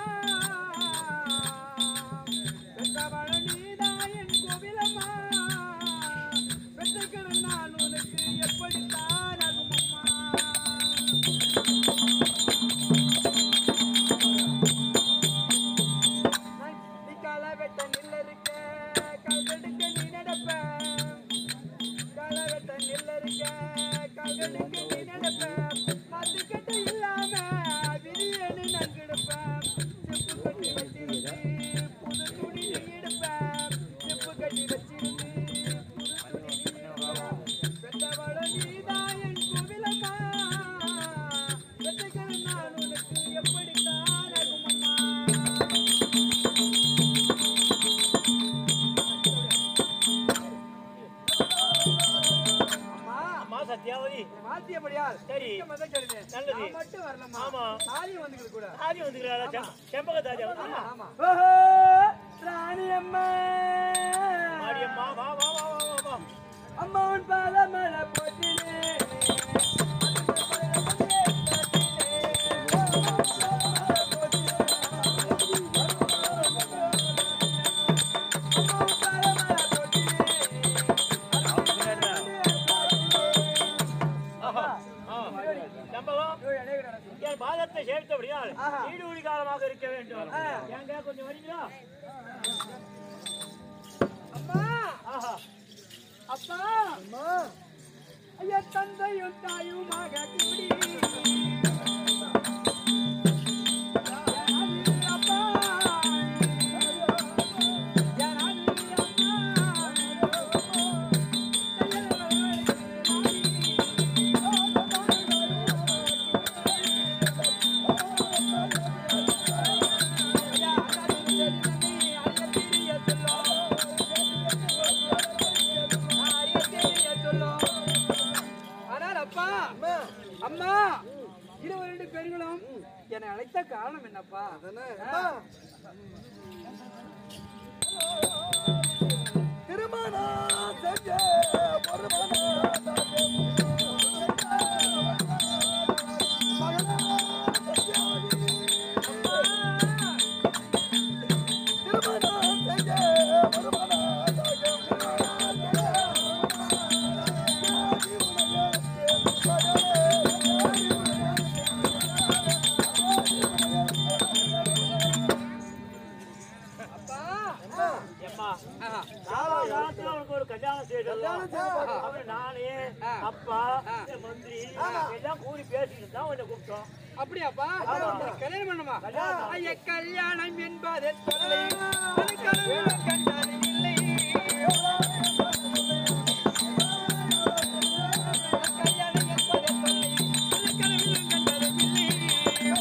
பெற்றவாழ நீதாயன் கோவிலம்மா பெற்றக்கடன் நான் உனக்கு எப்படித்தான் ஆகுமம்மா நீ கால வெட்ட நில்ல இருக்க கல்கடுக்க நீ நடப்ப கால வெட்ட நில்ல இருக்க கல்கடுக்க நீ நடப்ப மத்து கட்டு இல்லாம விரியனு நங்கிடுப்ப செப்பு கட்டி வச்சிருந்து புது துணி நீ எடுப்ப செப்பு கட்டி வச்சிருந்து புது துணி நீ எடுப்ப பெற்றவள நீதான் என் கோவிலம்மா பெற்றக்கடன் நான் உனக்கு எப்படித்தான் ஆகுமம்மா அம்மா அம்மா சத்யாவதி வாத்தியப்படியால் சரி. மிக்க மதக்கடினே. நல்லது. நான் மட்டும் வரலம்மா. ஆமா. தாலியும் வந்துக்கிட்டு கூட. ஆதி வந்துக்கிறாளா செம்பக தாஜா ஆமா, ஆமா. ஓஹோ, ராணி அம்மா. மாரியம்மா வா வா வா வா வா வா அம்மா உன் பாதமலை போற்றினே. அம்மா உன் பாதமலை ஆஹா ஆ செம்பகம் என் பாதத்தை சேர்த்தபடியால் ஆஹா. நீடூழி காலமாக இருக்க வேண்டும் ஏங்க கொஞ்சம் வரீங்களா அம்மா ஆஹா அப்பா ஐயா தந்தையும் தாயுமாக கூடி அப்பா ஆனால் அப்பா அம்மா இருவர் ரெண்டு பெண்களும் என்னை அழைத்த காரணம் என்னப்பா திருமணம் செஞ்ச ஒரு திருமணம் செஞ்ச ஒரு அப்பா எம்மா ஆஹா. காலகாலத்துல உனக்கு ஒரு கல்யாணம் செய்யணும் அப்புறம் நானே ஆ. அப்பா ஆ. இந்த மந்திரி எல்லாம் கூடி பேசிட்டு தான் உன்னை கூப்பிட்டோம் அப்படியாப்பா உனக்கு கல்யாணம் பண்ணுமா கல்யாணம். ஐயா கல்யாணம் என்பது தொல்லை அது கனவுல கண்டது இல்லை கல்யாணம் என்பது தொல்லை அது கனவுல கண்டது இல்லை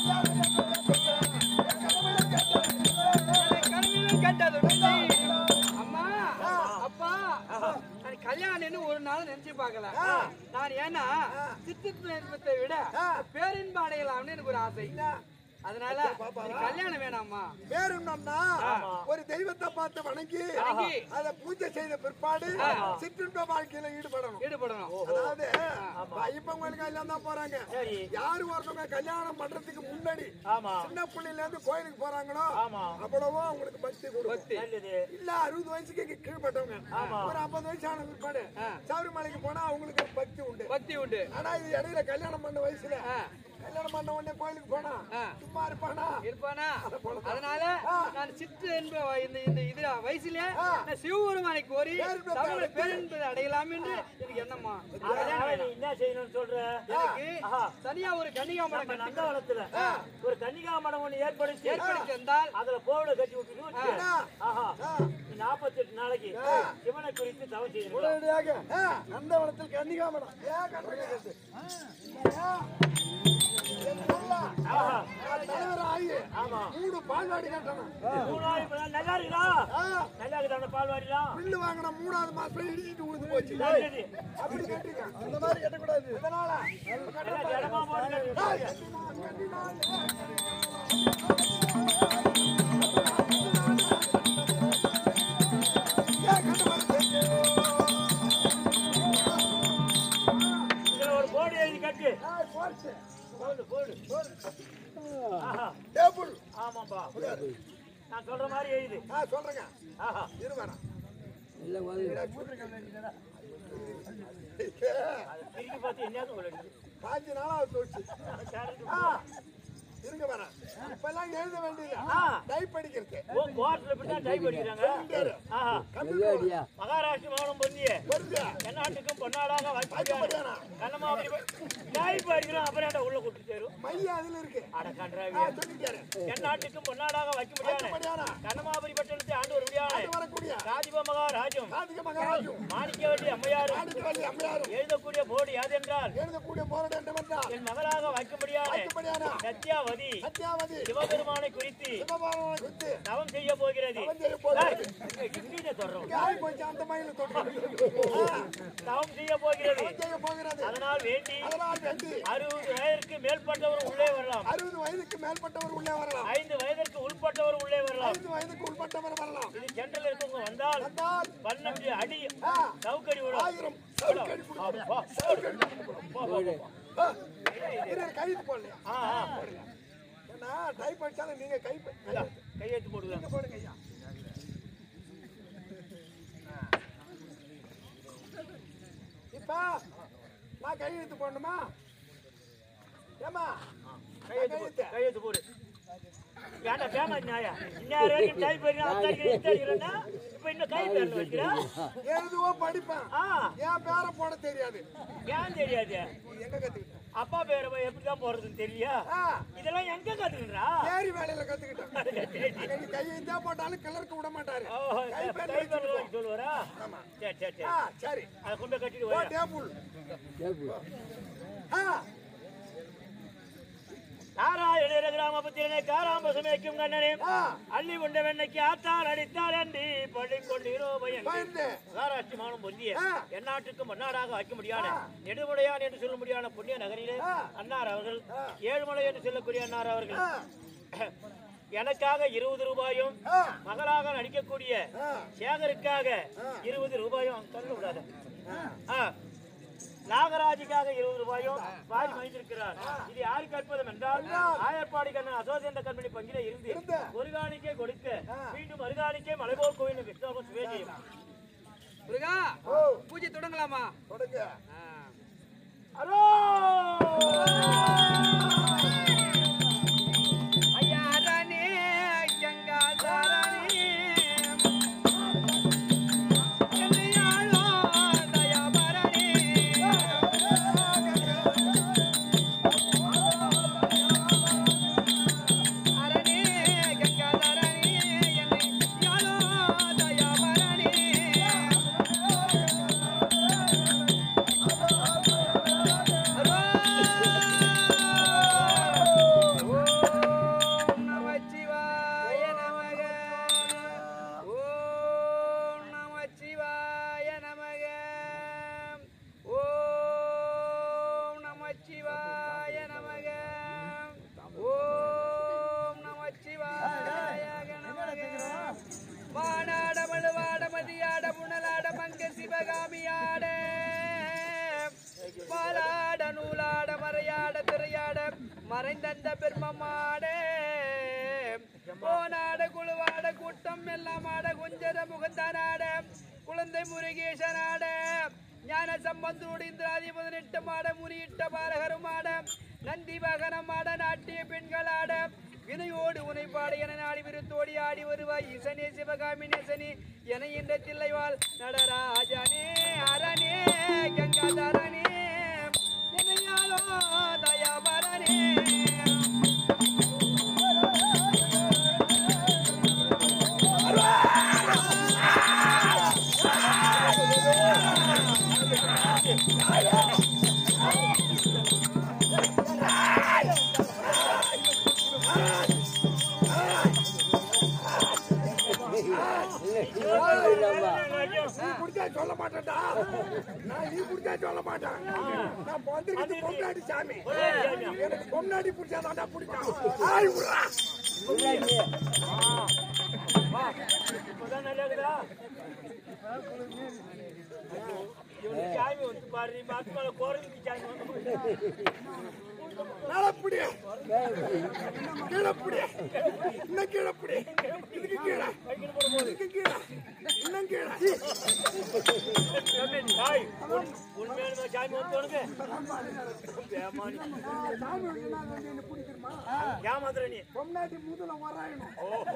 கனவுல கண்டது இல்லை அம்மா அப்பா நான் கல்யாணம்னு ஒரு நாள் நினைச்சு பார்க்கல நான் ஏன்னா சித்தித்து இன்பத்தை விட பேரின்ப அடையலாம்னு எனக்கு ஒரு ஆசை அதனால எனக்கு கல்யாணம் வேணாம்மா பேர் என்னன்னா ஒரு தெய்வத்தை பார்த்து வணங்கி வணங்கி. அதை பூஜை செய்த பிற்பாடு சிற்றின்ப வாழ்க்கையில ஈடுபடணும் ஈடுபடணும் அதாவது ஐயப்பங்களுக்கு எல்லாம் தான் போறாங்க சரி. யாரு ஒருத்தவங்க கல்யாணம் பண்றதுக்கு முன்னாடி ஆமா சின்ன பிள்ளைல இருந்து கோயிலுக்கு போறாங்களோ ஆமா. அவ்வளவோ அவங்களுக்கு பக்தி கொடுக்கும் நல்லது இல்ல அறுபது வயசுக்கு கீ- கீழ்பட்டவங்க ஒரு ஐம்பது வயசு ஆன பிற்பாடு சபரிமலைக்கு போனா அவங்களுக்கு ஒரு பக்தி உண்டு பக்தி உண்டு ஆனா இது இடையில கல்யாணம் பண்ண வயசுல கல்யாணம் பண்ண உடனே கோயிலுக்கு போனா ஆ. சும்மா இருப்பானா இருப்பானா அதனால ஆ. நான் சிற்று என்ப இந்த இந்த இது வயசுல ஆ. நான் சிவபெருமானை கோரி பேரின்பத்தை தமிழ் அடைந்து- பேரின்பதை அடையலாம் என்று எனக்கு என்னம்மா அதனால நீ என்ன செய்யணும்னு சொல்ற எனக்கு ஆஹா. தனியா ஒரு கன்னிகாமரம் நம்ம கட்டி நந்தவனத்துல ஒரு கன்னிகா மடம் ஒண்ணு ஏற்படுத்தி ஏற்படுத்தி வந்தால் அதுல போவட கட்டி விட்டுட்டு ஆ. ஆஹா ஆ. நீ நாற்பத்தெட்டு நாளைக்கு சிவனை குறித்து தவம் செய்யணும் உடனடியாக நந்தவனத்தில் கன்னிகாமரம் ஏன் கண்டுபிடிக்கிறது ஆஹா தலைவர் ஆகி ஆமா மூணு பால்வாடி கட்டணும் மூணாவது இப்ப நல்லா இருக்குதா ஆ, நல்லா இருக்குதா அந்த பால்வாடிலாம் பில்லு வாங்கின மூணாவது மாசம் இடிச்சிட்டு உழுது போச்சு நல்லது. அப்படி கட்டிருக்கேன் அந்த மாதிரி கட்டக்கூடாது இதனால நல்லா ஜனமா போட்டு கட்டி. இதுல ஒரு போர்டு எழுதி கட்டு போடு போடு ஆஹா டேபிள் ஆமாப்பா நான் சொல்ற மாதிரி எழுது ஆ சொல்றேங்க ஆஹா இரு வரேன் அது திருப்பி பார்த்து என்னது உங்களுக்கு பாஞ்சு நாளா தோச்சு ஆ, இருங்க வரேன் இப்பெல்லாம் எழுத வேண்டியது ஆ. டைப் படிக்கிறது ஓ கோர்ட்ல இப்படி தான் டைப் அடிக்கிறாங்க ஆஹா கம்ப்யூட்டர் மகாராஷ்டிர மாநிலம் பொன்னியே வருது தென்னாட்டுக்கும் பொன்னாடாக வாய்க்கப்படியானா? வாய்ப்பு கண்ணமாபுரி டைப் அடிக்கிறோம் அப்புறம் ஏன்டா உள்ள கூட்டு சேரும் மைய அதுல இருக்கு அட ஆ, கன்றாவியா சொல்லிட்டாரு தென்னாட்டுக்கும் பொன்னாடாக வைக்க முடியாது வாய்க்கப்படியானா? கண்ணமாபுரி பட்டணத்தை ஆண்டு ஒரு முடியாது அது வரக்கூடிய ராஜிப மகாராஜும் கார்த்திகை மகாராஜும் மாணிக்கவல்லி அம்மையாரும் ஆடிக்கவல்லி அம்மையாரும் எழுதக்கூடிய போர்டு யாதென்றால் எழுதக்கூடிய போராட்டம் என்னவென்றால் என் மகளாக வைக்க முடியாது வாய்க்கப்படியானா? சத்யாவதி சத்யாவதி சிவபெருமானை குறித்து சிவபாலனை குறித்து தவம் செய்ய போகிறது தவம் செய்ய போகிறது. ஏய், இங்கிலீஷை சொல்றோம் இங்க ஆகி போச்சு அந்த மயில தொட்டு தவம் செய்ய போகிறது தவம் செய்ய போகிறது அதனால் வேண்டி அதனால் வேண்டி அறுபது வயதிற்கு மேற்பட்டவர் உள்ளே வரலாம் அறுபது வயதுக்கு மேற்பட்டவர் உள்ளே வரலாம் ஐந்து வயதிற்கு உட்பட்டவர் உள்ளே வரலாம் ஐந்து வயதுக்கு உட்பட்டவர் வரலாம் இது சென்ட்ரல் இருக்கவங்க வந்தால் வந்தால் பன்னெண்டு அடி ஆ, சவுக்கடி விடும் ஆயிரம் சவுக்கடி கொடுக்கணும். போ, சவுக்கடி கொடுக்கணும். போ, போ, போ. ஆ, இரு, கைது போடலையா ஆ, ஆ. ஏன்னா டைப் அடிச்சாலும் நீங்க கை இந்தா, கையெழுத்து போடுங்க கையில போடுங்க ஐயா இப்ப நான் கையெழுத்து போடணுமா ஏமா கையெழுத்து போடு கையெழுத்து போடு ஏன்டா பேமா நியாயா இந்நேரம் டைப் பண்ணி அத்தாடிக்கிறேன் இத்தாடிக்கிறேன்னா இப்ப இன்னும் கை பேரில் வைக்கிறா எழுதுவோ படிப்பேன் ஆ என் பேரை போட தெரியாது ஏன் தெரியாது நீ எங்க கத்துக்கிட்ட அப்பா பேரை போய் எப்படிதான் போடுறதுன்னு தெரியா ஆ, இதெல்லாம் எங்க கத்துக்கிறா ஏரி வேலையில கத்துக்கிட்டேன் அங்க நீ கையெழுத்தா போட்டாலும் கிளர்க்க விட மாட்டாரு ஓஹோ, கை கை பேர்ல பேரில் வச்சுக்கோ. வைக்க சொல்லுவாரா ஆமா. சரி சரி சரி ஆ, சரி அதை கொண்டு போய் கட்டிட்டு ஓ போய் டேபிள் ஆ நாராயண கிராமபுத்திரனை காராம்பசமேக்கும் கண்ணனே ஆ அள்ளி உண்ட வெண்ணைக்கு ஆத்தால் அடித்தால் அண்டி பள்ளி கொண்டீரோ பயன் பயந்து மகாராஷ்டிர மாநிலம் பொந்திய ஆ. எந்நாட்டுக்கும் மன்னாராக வைக்க முடியாத நெடுமுடையான் என்று சொல்ல முடியாத புண்ணிய நகரிலே ஆ. அன்னார் அவர்கள் ஆ. ஏழுமலை என்று சொல்லக்கூடிய அன்னார் அவர்கள் ஆ எனக்காக இருபது ரூபாயும் ஆ மகளாக நடிக்கக்கூடிய ஆ சேகருக்காக இருபது ரூபாயும் தந்து விடாத ஆ. நாகராஜுக்காக இருபது ரூபாயும் வாரி மகிழ்ந்திருக்கிறார் இது யாருக்கு அற்புதம் என்றால் ஆயர்பாடி கண்ணன் அசோசியந்த கம்பெனி பங்கில இருந்து இருந்து. ஒரு காணிக்கை கொடுக்க மீண்டும் மறுகாணிக்கை மலைபோல் கோயில் விஷ்ணு சுவேஜியம் முருகா ஓ பூஜை தொடங்கலாமா தொடங்க ஆ. அரோ ஐயா ராணி ஐயங்கா தாராணி என்னையாளோ தயாபரணி அரணி கங்கா தாராணி என்னையாளோ தயாபரணி ஓம் நமச்சிவாய நமக ஓம் நமச்சிவாய நமக ஓம் நமச்சிவாய நமக ஓம் நமச்சிவாய நமக மானாட மழுவாட மதியாட புனலாட மங்க சிவகாமியாட பாலாட நூலாட மறையாட திரையாட மறைந்தந்த பெருமமாட போனாட குழுவாட கூட்டம் எல்லாம் ஆட குஞ்சர முகந்தானாட குழந்தை முருகேசனாட ஞான சம்பந்தோடு இந்திராதி பதினெட்டு மாட முறியிட்ட பாலகருமாட நந்தி வாகனம் ஆட நாட்டிய பெண்கள் ஆட வினையோடு உனை பாட என நாடி விருத்தோடி ஆடி வருவாய் ஈசனே சிவகாமி நேசனே என இந்த தில்லைவாள் நடராஜனே அரணே கங்காதரனே என்னையாலோ தயாபரனே நீ குடிச்சா சொல்ல மாட்டேன்டா நான் நீ குடிச்சா சொல்ல மாட்டேன் நான் வந்திருக்கிறது பொம்னாடி சாமி எனக்கு பொம்னாடி பிடிச்சாதான்டா பிடிக்கும் ஆய் விட்றா இப்பதான் நல்லா இருக்குதா இவனுக்கு சாமி வந்து பாரு நீ மாத்து மேல கோரத்துக்கு சாமி வந்து மேலப்படி கீழப்படி இன்னும் கீழப்படி இதுக்கு கீழே இதுக்கு கீழே இன்னும் கீழே தாய் உன் உண்மையான சாமி வந்து உனக்கு ஏமானி சாமி வந்து நான் வந்து என்ன பிடிக்கிறமா ஏமாத்துற நீ பொம்னாட்டி முதல வராயணும்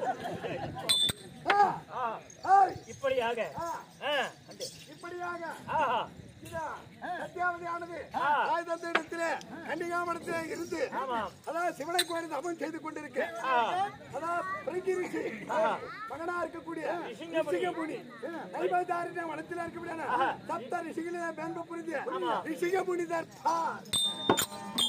ஆ, ஏய் இப்படியாக ஆ, அந்த, இப்படியாக ஆஹா இதா, சத்தியாவதியானது ஆ. தாய் தந்தை இடத்திலே கண்டிகாமடத்திலே இருந்து ஆமாம். அதான் சிவனை கோயில் தபம் செய்து கொண்டிருக்கேன் ஆ, அதான் பிரிங்கி ரிஷி மகனா இருக்கக்கூடிய ரிஷிங்கமுனி. ரிஷிகமுனி நைபாதாரின வனத்தில் இருக்கக்கூடிய சப்த ரிஷிகளே மேன்பு புரிந்து ரிஷிகமுனி தான்